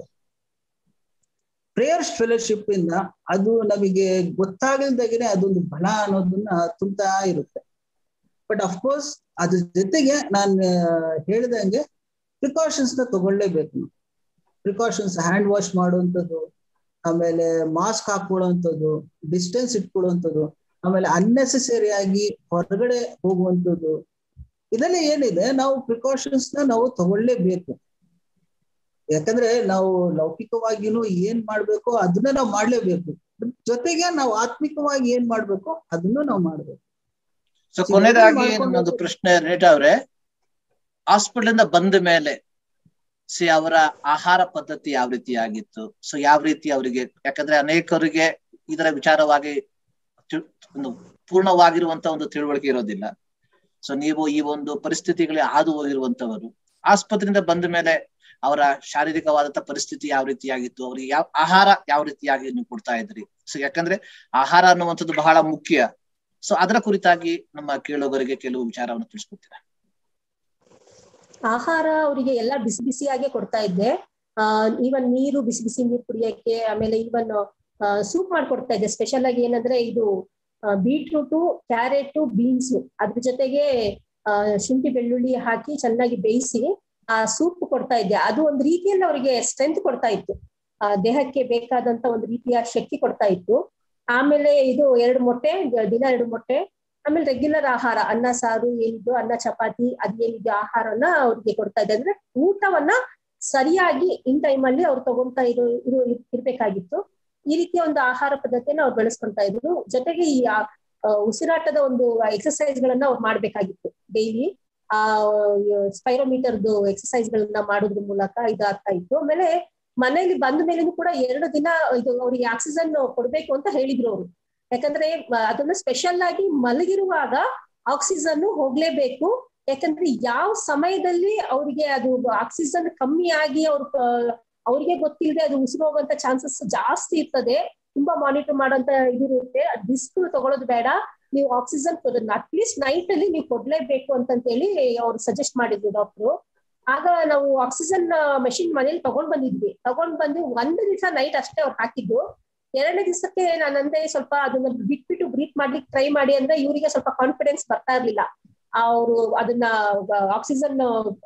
ಪ್ರೇಯರ್ ಫೆಲೋಶಿಪ್ ಇಂದ ಅದು ನಮಗೆ ಗೊತ್ತಾಗಲ್ದಾಗೇನೆ ಅದೊಂದು ಬಲ ಅನ್ನೋದನ್ನ ತುಂಬ್ತಾ ಇರುತ್ತೆ ಬಟ್ ಅಫ್ಕೋರ್ಸ್ ಅದ್ರ ಜೊತೆಗೆ ನಾನು ಹೇಳ್ದಂಗೆ ಪ್ರಿಕಾಷನ್ಸ್ ನ ತಗೊಳ್ಳೇಬೇಕು ಪ್ರಿಕಾಷನ್ಸ್ ಹ್ಯಾಂಡ್ ವಾಶ್ ಮಾಡುವಂಥದ್ದು ಆಮೇಲೆ ಮಾಸ್ಕ್ ಹಾಕೊಳ್ಳುವಂಥದ್ದು ಡಿಸ್ಟೆನ್ಸ್ ಇಟ್ಕೊಳ್ಳುವಂಥದ್ದು ಆಮೇಲೆ ಅನ್ನೆಸೆಸರಿ ಆಗಿ ಹೊರಗಡೆ ಹೋಗುವಂಥದ್ದು ಇದೆಲ್ಲ ಏನಿದೆ ನಾವು ಪ್ರಿಕಾಷನ್ಸ್ ನ ನಾವು ತಗೊಳ್ಳೇಬೇಕು ಯಾಕಂದ್ರೆ ನಾವು ಲೌಕಿಕವಾಗಿನೂ ಏನ್ ಮಾಡ್ಬೇಕು ಅದನ್ನ ನಾವು ಮಾಡ್ಲೇಬೇಕು ಜೊತೆಗೆ ನಾವು ಆತ್ಮಿಕವಾಗಿ ಏನ್ ಮಾಡ್ಬೇಕು ಅದನ್ನು ನಾವು ಮಾಡ್ಬೇಕು ಸೊ ಕೊನೆಯದಾಗಿ ನನ್ನೊಂದು ಪ್ರಶ್ನೆ ರೇಟ್ ಅವ್ರೆ ಹಾಸ್ಪಿಟಲ್ ಇಂದ ಬಂದ ಮೇಲೆ ಸಿ ಅವರ ಆಹಾರ ಪದ್ಧತಿ ಯಾವ ರೀತಿ ಆಗಿತ್ತು ಸೊ ಯಾವ ರೀತಿ ಅವರಿಗೆ ಯಾಕಂದ್ರೆ ಅನೇಕರಿಗೆ ಇದರ ವಿಚಾರವಾಗಿ ಒಂದು ಪೂರ್ಣವಾಗಿರುವಂತ ಒಂದು ತಿಳುವಳಿಕೆ ಇರೋದಿಲ್ಲ ಸೊ ನೀವು ಈ ಒಂದು ಪರಿಸ್ಥಿತಿಗಳಿಗೆ ಹಾದು ಹೋಗಿರುವಂತವರು ಆಸ್ಪತ್ರೆಯಿಂದ ಬಂದ ಮೇಲೆ ಅವರ ಶಾರೀರಿಕವಾದಂತ ಪರಿಸ್ಥಿತಿ ಯಾವ ರೀತಿಯಾಗಿತ್ತು ಅವರಿಗೆ ಯಾವ ಆಹಾರ ಯಾವ ರೀತಿಯಾಗಿ ನೀವು ಕೊಡ್ತಾ ಇದ್ರಿ ಸೊ ಯಾಕಂದ್ರೆ ಆಹಾರ ಅನ್ನುವಂಥದ್ದು ಬಹಳ ಮುಖ್ಯ ಸೊ ಅದರ ಕುರಿತಾಗಿ ನಮ್ಮ ಕೇಳುಗರಿಗೆ ಕೆಲವು ವಿಚಾರವನ್ನು ತಿಳಿಸ್ಕೊಡ್ತೀರಾ ಆಹಾರ ಅವರಿಗೆ ಎಲ್ಲ ಬಿಸಿ ಬಿಸಿಯಾಗೆ ಕೊಡ್ತಾ ಇದ್ದೆ ಆ ಈವನ್ ನೀರು ಬಿಸಿ ಬಿಸಿ ನೀರು ಕುಡಿಯಕ್ಕೆ ಆಮೇಲೆ ಈವನ್ ಸೂಪ್ ಮಾಡ್ಕೊಡ್ತಾ ಇದ್ದೆ ಸ್ಪೆಷಲ್ ಆಗಿ ಏನಂದ್ರೆ ಇದು ಬೀಟ್ರೂಟು ಕ್ಯಾರೆಟ್ ಬೀನ್ಸ್ ಅದ್ರ ಜೊತೆಗೆ ಶುಂಠಿ ಬೆಳ್ಳುಳ್ಳಿ ಹಾಕಿ ಚೆನ್ನಾಗಿ ಬೇಯಿಸಿ ಆ ಸೂಪ್ ಕೊಡ್ತಾ ಇದ್ದೆ ಅದು ಒಂದು ರೀತಿಯಲ್ಲಿ ಅವರಿಗೆ ಸ್ಟ್ರೆಂತ್ ಕೊಡ್ತಾ ಇತ್ತು ಆ ದೇಹಕ್ಕೆ ಬೇಕಾದಂತ ಒಂದು ರೀತಿಯ ಶಕ್ತಿ ಕೊಡ್ತಾ ಇತ್ತು ಆಮೇಲೆ ಇದು ಎರಡು ಮೊಟ್ಟೆ ದಿನ ಎರಡು ಮೊಟ್ಟೆ ಆಮೇಲೆ ರೆಗ್ಯುಲರ್ ಆಹಾರ ಅನ್ನ ಸಾರು ಏನಿದ್ದು ಅನ್ನ ಚಪಾತಿ ಅದೇನಿದೆ ಆಹಾರನ ಅವ್ರಿಗೆ ಕೊಡ್ತಾ ಇದ್ದೆ ಅಂದ್ರೆ ಊಟವನ್ನ ಸರಿಯಾಗಿ ಇನ್ ಟೈಮ್ ಅಲ್ಲಿ ಅವ್ರು ತಗೊಂತಾ ಇರೋ ಇರೋ ಇರ್ಬೇಕಾಗಿತ್ತು ಈ ರೀತಿಯ ಒಂದು ಆಹಾರ ಪದ್ಧತಿಯನ್ನ ಅವ್ರು ಬೆಳೆಸ್ಕೊಂತಾ ಇದ್ರು ಜೊತೆಗೆ ಈ ಉಸಿರಾಟದ ಒಂದು ಎಕ್ಸರ್ಸೈಸ್ ಗಳನ್ನ ಅವ್ರು ಮಾಡ್ಬೇಕಾಗಿತ್ತು ಡೈಲಿ ಆ ಸ್ಪೈರೋಮೀಟರ್ದು ಎಕ್ಸರ್ಸೈಸ್ ಗಳನ್ನ ಮಾಡೋದ್ರ ಮೂಲಕ ಇದಾಗ್ತಾ ಇತ್ತು ಆಮೇಲೆ ಮನೆಯಲ್ಲಿ ಬಂದ ಮೇಲೇನು ಕೂಡ ಎರಡು ದಿನ ಇದು ಅವ್ರಿಗೆ ಆಕ್ಸಿಜನ್ ಕೊಡ್ಬೇಕು ಅಂತ ಹೇಳಿದ್ರು ಅವರು ಯಾಕಂದ್ರೆ ಅದನ್ನ ಸ್ಪೆಷಲ್ ಆಗಿ ಮಲಗಿರುವಾಗ ಆಕ್ಸಿಜನ್ ಹೋಗ್ಲೇಬೇಕು ಯಾಕಂದ್ರೆ ಯಾವ ಸಮಯದಲ್ಲಿ ಅವ್ರಿಗೆ ಅದು ಆಕ್ಸಿಜನ್ ಕಮ್ಮಿ ಆಗಿ ಅವ್ರ ಅವ್ರಿಗೆ ಗೊತ್ತಿಲ್ಲದೆ ಅದು ಉಸಿರು ಹೋಗುವಂತ ಚಾನ್ಸಸ್ ಜಾಸ್ತಿ ಇರ್ತದೆ ತುಂಬಾ ಮಾನಿಟರ್ ಮಾಡೋಂತ ಇದಿರುತ್ತೆ ರಿಸ್ಕ್ ತಗೊಳ್ಳೋದು ಬೇಡ ನೀವು ಆಕ್ಸಿಜನ್ ಅಟ್ಲೀಸ್ಟ್ ನೈಟ್ ಅಲ್ಲಿ ನೀವು ಕೊಡ್ಲೇಬೇಕು ಅಂತಂತೇಳಿ ಅವ್ರು ಸಜೆಸ್ಟ್ ಮಾಡಿದ್ರು ಡಾಕ್ಟ್ರು ಆಗ ನಾವು ಆಕ್ಸಿಜನ್ ಮೆಷಿನ್ ಮನೇಲಿ ತಗೊಂಡ್ ಬಂದಿದ್ವಿ ತಗೊಂಡ್ ಬಂದು ಒಂದು ದಿವಸ ನೈಟ್ ಅಷ್ಟೇ ಅವ್ರು ಹಾಕಿದ್ದು ಎರಡನೇ ದಿವಸಕ್ಕೆ ನಾನಂದೆ ಸ್ವಲ್ಪ ಅದನ್ನ ಬಿಟ್ಬಿಟ್ಟು ಬ್ರೀತ್ ಮಾಡ್ಲಿಕ್ಕೆ ಟ್ರೈ ಮಾಡಿ ಅಂದ್ರೆ ಇವರಿಗೆ ಸ್ವಲ್ಪ ಕಾನ್ಫಿಡೆನ್ಸ್ ಬರ್ತಾ ಇರ್ಲಿಲ್ಲ ಅವರು ಅದನ್ನ ಆಕ್ಸಿಜನ್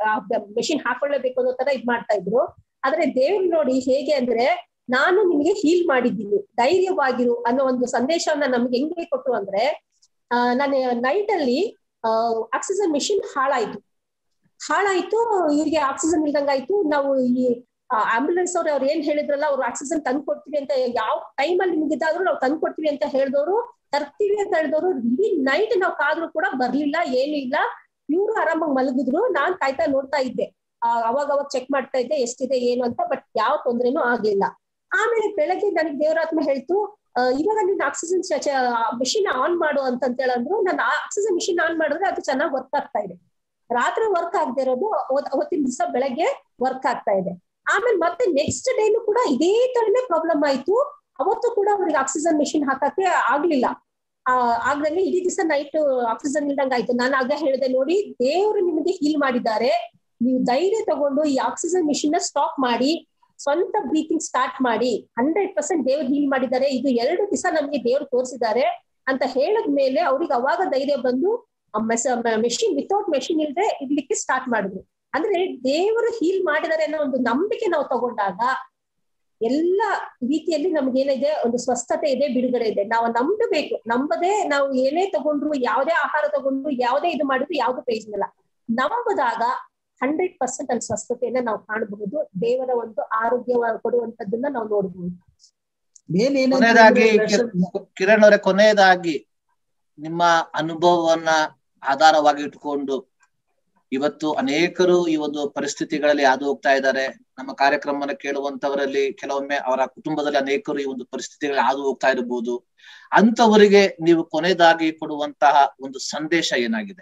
ಮೆಷಿನ್ ಹಾಕೊಳ್ಳೇಬೇಕು ಅನ್ನೋ ತರ ಇದ್ ಮಾಡ್ತಾ ಇದ್ರು ಆದ್ರೆ ದೇವ್ರು ನೋಡಿ ಹೇಗೆ ಅಂದ್ರೆ ನಾನು ನಿಮಗೆ ಹೀಲ್ ಮಾಡಿದ್ದೀನಿ ಧೈರ್ಯವಾಗಿರು ಅನ್ನೋ ಒಂದು ಸಂದೇಶವನ್ನ ನಮ್ಗೆ ಹೆಂಗೆ ಕೊಟ್ರು ಅಂದ್ರೆ ಆ ನಾನು ನೈಟ್ ಅಲ್ಲಿ ಆಕ್ಸಿಜನ್ ಮೆಷಿನ್ ಹಾಳಾಯ್ತು ಹಾಳಾಯ್ತು ಇವ್ರಿಗೆ ಆಕ್ಸಿಜನ್ ಇಲ್ದಂಗಾಯ್ತು ನಾವು ಈ ಆಂಬ್ಯುಲೆನ್ಸ್ ಅವ್ರು ಅವ್ರು ಏನ್ ಹೇಳಿದ್ರಲ್ಲ ಅವ್ರು ಆಕ್ಸಿಜನ್ ತಂದು ಕೊಡ್ತೀವಿ ಅಂತ ಯಾವ ಟೈಮ್ ಅಲ್ಲಿ ನಿಮ್ಗಿದ್ದಾದ್ರು ನಾವು ತಂದು ಕೊಡ್ತೀವಿ ಅಂತ ಹೇಳಿದವರು ತರ್ತೀವಿ ಅಂತ ಹೇಳಿದವರು ಇಡೀ ನೈಟ್ ನಾವು ಕಾದ್ರೂ ಕೂಡ ಬರ್ಲಿಲ್ಲ ಏನು ಇಲ್ಲ ಇವ್ರು ಆರಾಮಾಗಿ ಮಲಗಿದ್ರು ನಾನ್ ಕಾಯ್ತಾ ನೋಡ್ತಾ ಇದ್ದೆ ಅವಾಗ ಅವಾಗ ಚೆಕ್ ಮಾಡ್ತಾ ಇದ್ದೆ ಎಷ್ಟಿದೆ ಏನು ಅಂತ ಬಟ್ ಯಾವ ತೊಂದ್ರೆನೂ ಆಗ್ಲಿಲ್ಲ ಆಮೇಲೆ ಬೆಳಗ್ಗೆ ನನಗೆ ದೇವರಾತ್ಮ ಹೇಳ್ತು ಇವಾಗ ನೀನ್ ಆಕ್ಸಿಜನ್ ಮಿಷಿನ್ ಆನ್ ಮಾಡು ಅಂತ ಹೇಳಂದ್ರು ನಾನು ಆಕ್ಸಿಜನ್ ಮಿಷಿನ್ ಆನ್ ಮಾಡಿದ್ರೆ ಅದು ಚೆನ್ನಾಗಿ ವರ್ಕ್ ಆಗ್ತಾ ಇದೆ ರಾತ್ರಿ ವರ್ಕ್ ಆಗದೆ ಇರೋದು ಅವತ್ತಿನ ದಿವಸ ಬೆಳಗ್ಗೆ ವರ್ಕ್ ಆಗ್ತಾ ಇದೆ ಆಮೇಲೆ ಮತ್ತೆ ನೆಕ್ಸ್ಟ್ ಡೇನು ಕೂಡ ಇದೇ ತರನೇ ಪ್ರಾಬ್ಲಮ್ ಆಯ್ತು ಅವತ್ತು ಕೂಡ ಅವ್ರಿಗೆ ಆಕ್ಸಿಜನ್ ಮಿಷಿನ್ ಹಾಕಕ್ಕೆ ಆಗ್ಲಿಲ್ಲ ಆ ಆಗ್ದಂಗೆ ಇಡೀ ದಿವಸ ನೈಟ್ ಆಕ್ಸಿಜನ್ ಇಲ್ದಂಗ ಆಯ್ತು ನಾನು ಆಗ ಹೇಳಿದೆ ನೋಡಿ ದೇವರು ನಿಮಗೆ ಹೀಲ್ ಮಾಡಿದ್ದಾರೆ ನೀವು ಧೈರ್ಯ ತಗೊಂಡು ಈ ಆಕ್ಸಿಜನ್ ಮಿಷಿನ್ ನ ಸ್ಟಾಪ್ ಮಾಡಿ ಸ್ವಂತ ಬ್ರೀತಿಂಗ್ ಸ್ಟಾರ್ಟ್ ಮಾಡಿ ಹಂಡ್ರೆಡ್ ಪರ್ಸೆಂಟ್ ದೇವ್ರು ಹೀಲ್ ಮಾಡಿದ್ದಾರೆ ಇದು ಎರಡು ದಿವಸ ನಮ್ಗೆ ದೇವ್ರು ತೋರಿಸಿದ್ದಾರೆ ಅಂತ ಹೇಳದ್ ಮೇಲೆ ಅವ್ರಿಗೆ ಅವಾಗ ಧೈರ್ಯ ಬಂದು ಮೆಷಿನ್ ವಿತೌಟ್ ಮೆಷಿನ್ ಇಲ್ದೆ ಇಡ್ಲಿಕ್ಕೆ ಸ್ಟಾರ್ಟ್ ಮಾಡಿದ್ರು ಅಂದ್ರೆ ದೇವರು ಹೀಲ್ ಮಾಡಿದಾರೆ ಅನ್ನೋ ಒಂದು ನಂಬಿಕೆ ನಾವು ತಗೊಂಡಾಗ ಎಲ್ಲ ರೀತಿಯಲ್ಲಿ ನಮ್ಗೆ ಏನಿದೆ ಒಂದು ಸ್ವಸ್ಥತೆ ಇದೆ ಬಿಡುಗಡೆ ಇದೆ ನಾವು ನಂಬಬೇಕು ನಂಬದೆ ನಾವು ಏನೇ ತಗೊಂಡ್ರು ಯಾವುದೇ ಆಹಾರ ತಗೊಂಡ್ರು ಯಾವುದೇ ಇದು ಮಾಡಿದ್ರು ಯಾವ್ದು ಪ್ರಯೋಜನ ಇಲ್ಲ ನಂಬದಾಗ ಹಂಡ್ರೆಡ್ ಪರ್ಸೆಂಟ್ ಅಲ್ಲಿ ಸ್ವಸ್ಥತೆಯನ್ನ ನಾವು ಕಾಣಬಹುದು ದೇವರ ಒಂದು ಆರೋಗ್ಯ ಕೊಡುವಂತದ್ದನ್ನ ನಾವು ನೋಡಬಹುದು ಮೇನ್ ಕೊನೆಯದಾಗಿ ಏನಂದ್ರೆ ಕಿ- ಕಿರಣ್ ಅವರೇ ಕೊನೆಯದಾಗಿ ನಿಮ್ಮ ಅನುಭವವನ್ನ ಆಧಾರವಾಗಿ ಇಟ್ಕೊಂಡು ಇವತ್ತು ಅನೇಕರು ಈ ಒಂದು ಪರಿಸ್ಥಿತಿಗಳಲ್ಲಿ ಹಾದು ಹೋಗ್ತಾ ಇದ್ದಾರೆ ನಮ್ಮ ಕಾರ್ಯಕ್ರಮನ ಕೇಳುವಂತವರಲ್ಲಿ ಕೆಲವೊಮ್ಮೆ ಅವರ ಕುಟುಂಬದಲ್ಲಿ ಅನೇಕರು ಈ ಒಂದು ಪರಿಸ್ಥಿತಿಗಳಲ್ಲಿ ಹಾದು ಹೋಗ್ತಾ ಇರಬಹುದು ಅಂತವರಿಗೆ ನೀವು ಕೊನೆಯದಾಗಿ ಕೊಡುವಂತಹ ಒಂದು ಸಂದೇಶ ಏನಾಗಿದೆ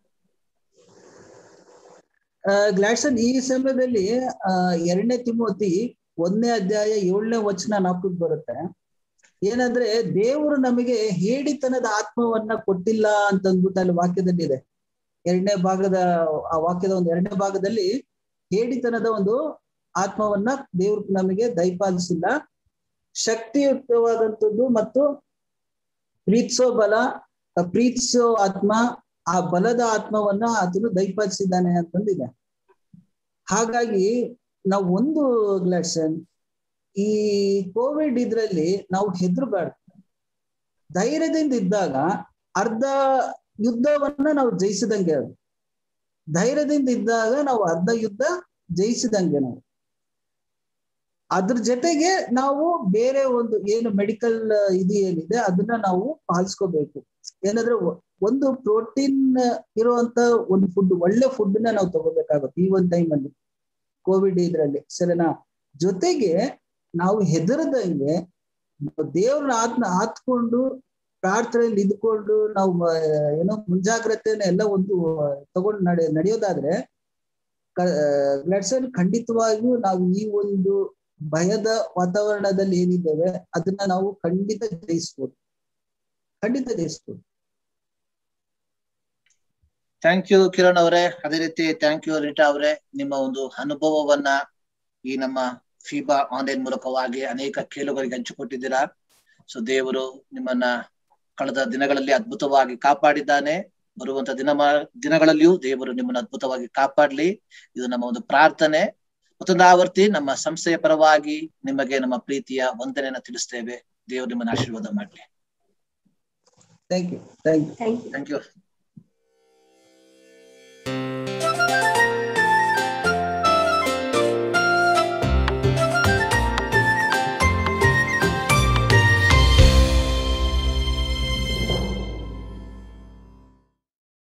ಗ್ಲಾಡ್ಸನ್ ಈ ಸಮಯದಲ್ಲಿ ಆ ಎರಡನೇ ತಿಮೋತಿ ಒಂದನೇ ಅಧ್ಯಾಯ ಏಳನೇ ವಚನ ನಾಲ್ಕಕ್ಕೆ ಬರುತ್ತೆ ಏನಂದ್ರೆ ದೇವರು ನಮಗೆ ಹೇಡಿತನದ ಆತ್ಮವನ್ನ ಕೊಟ್ಟಿಲ್ಲ ಅಂತ ಅಂದ್ಬಿಟ್ಟು ಅಲ್ಲಿ ವಾಕ್ಯದಲ್ಲಿ ಇದೆ ಎರಡನೇ ಭಾಗದ ಆ ವಾಕ್ಯದ ಒಂದು ಎರಡನೇ ಭಾಗದಲ್ಲಿ ಹೇಡಿತನದ ಒಂದು ಆತ್ಮವನ್ನ ದೇವರು ನಮಗೆ ದಯಪಾಲಿಸಿಲ್ಲ ಶಕ್ತಿಯುಕ್ತವಾದಂಥದ್ದು ಮತ್ತು ಪ್ರೀತಿಸೋ ಬಲ ಆ ಪ್ರೀತಿಸೋ ಆತ್ಮ ಆ ಬಲದ ಆತ್ಮವನ್ನ ಆತನು ದಯಪಾಲಿಸಿದ್ದಾನೆ ಅಂತಂದಿದೆ ಹಾಗಾಗಿ ನಾವು ಒಂದು ಗ್ಲಾಡ್ಸನ್ ಈ ಕೋವಿಡ್ ಇದ್ರಲ್ಲಿ ನಾವು ಹೆದರ್ಬಾರ್ದು ಧೈರ್ಯದಿಂದ ಇದ್ದಾಗ ಅರ್ಧ ಯುದ್ಧವನ್ನ ನಾವು ಜಯಿಸಿದಂಗೆ ಅದು ಧೈರ್ಯದಿಂದ ಇದ್ದಾಗ ನಾವು ಅರ್ಧ ಯುದ್ಧ ಜಯಿಸಿದಂಗೆ ನಾವು ಅದ್ರ ಜೊತೆಗೆ ನಾವು ಬೇರೆ ಒಂದು ಏನು ಮೆಡಿಕಲ್ ಇದು ಏನಿದೆ ಅದನ್ನ ನಾವು ಪಾಲಿಸ್ಕೋಬೇಕು ಏನಂದ್ರೆ ಒ- ಒಂದು ಪ್ರೋಟೀನ್ ಇರುವಂತ ಒಂದು ಫುಡ್ ಒಳ್ಳೆ ಫುಡ್ ನ ನಾವು ತಗೋಬೇಕಾಗುತ್ತೆ ಈ ಒಂದು ಟೈಮ್ ಅಲ್ಲಿ ಕೋವಿಡ್ ಇದ್ರಲ್ಲಿ ಸರಿನಾ ಜೊತೆಗೆ ನಾವು ಹೆದರದಂಗೆ ದೇವ್ರನ್ನ ಆತ್ಮ ಆತ್ಕೊಂಡು ಪ್ರಾರ್ಥನೆಯಲ್ಲಿ ಇದ್ಕೊಂಡು ನಾವು ಆ, ಏನೋ ಮುಂಜಾಗ್ರತೆನ ಎಲ್ಲ ಒಂದು ತಗೊಂಡು ನಡೆ ನಡೆಯೋದಾದ್ರೆ ಗ್ಲಡ್ಸನ್ ಖಂಡಿತವಾಗಿಯೂ ನಾವು ಈ ಒಂದು ಭಯದ ವಾತಾವರಣದಲ್ಲಿ ಏನಿದ್ದೇವೆ ಅದನ್ನ ನಾವು ಖಂಡಿತ ಜಯಿಸ್ಬೋದು ಖಂಡಿತ ಜಯಿಸ್ಬೋದು ಥ್ಯಾಂಕ್ ಯು ಕಿರಣ್ ಅವರೇ ಅದೇ ರೀತಿ ಥ್ಯಾಂಕ್ ಯು ರೀಟಾ ಅವರೇ ನಿಮ್ಮ ಒಂದು ಅನುಭವವನ್ನ ಈ ನಮ್ಮ ಫೀಬಾ ಆನ್ಲೈನ್ ಮೂಲಕವಾಗಿ ಅನೇಕ ಕೇಳುಗರಿಗೆ ಹಂಚಿಕೊಟ್ಟಿದ್ದೀರಾ ಸೊ ದೇವರು ನಿಮ್ಮನ್ನ ಕಳೆದ ದಿನಗಳಲ್ಲಿ ಅದ್ಭುತವಾಗಿ ಕಾಪಾಡಿದ್ದಾನೆ ಬರುವಂತ ದಿನ ದಿನಗಳಲ್ಲಿಯೂ ದೇವರು ನಿಮ್ಮನ್ನು ಅದ್ಭುತವಾಗಿ ಕಾಪಾಡ್ಲಿ ಇದು ನಮ್ಮ ಒಂದು ಪ್ರಾರ್ಥನೆ ಮತ್ತೊಂದು ಆವರ್ತಿ ನಮ್ಮ ಸಂಸ್ಥೆಯ ಪರವಾಗಿ ನಿಮಗೆ ನಮ್ಮ ಪ್ರೀತಿಯ ವಂದನೆಯನ್ನ ತಿಳಿಸ್ತೇವೆ ದೇವರು ನಿಮ್ಮನ್ನ ಆಶೀರ್ವಾದ ಮಾಡ್ಲಿ thank you thank you thank you thank you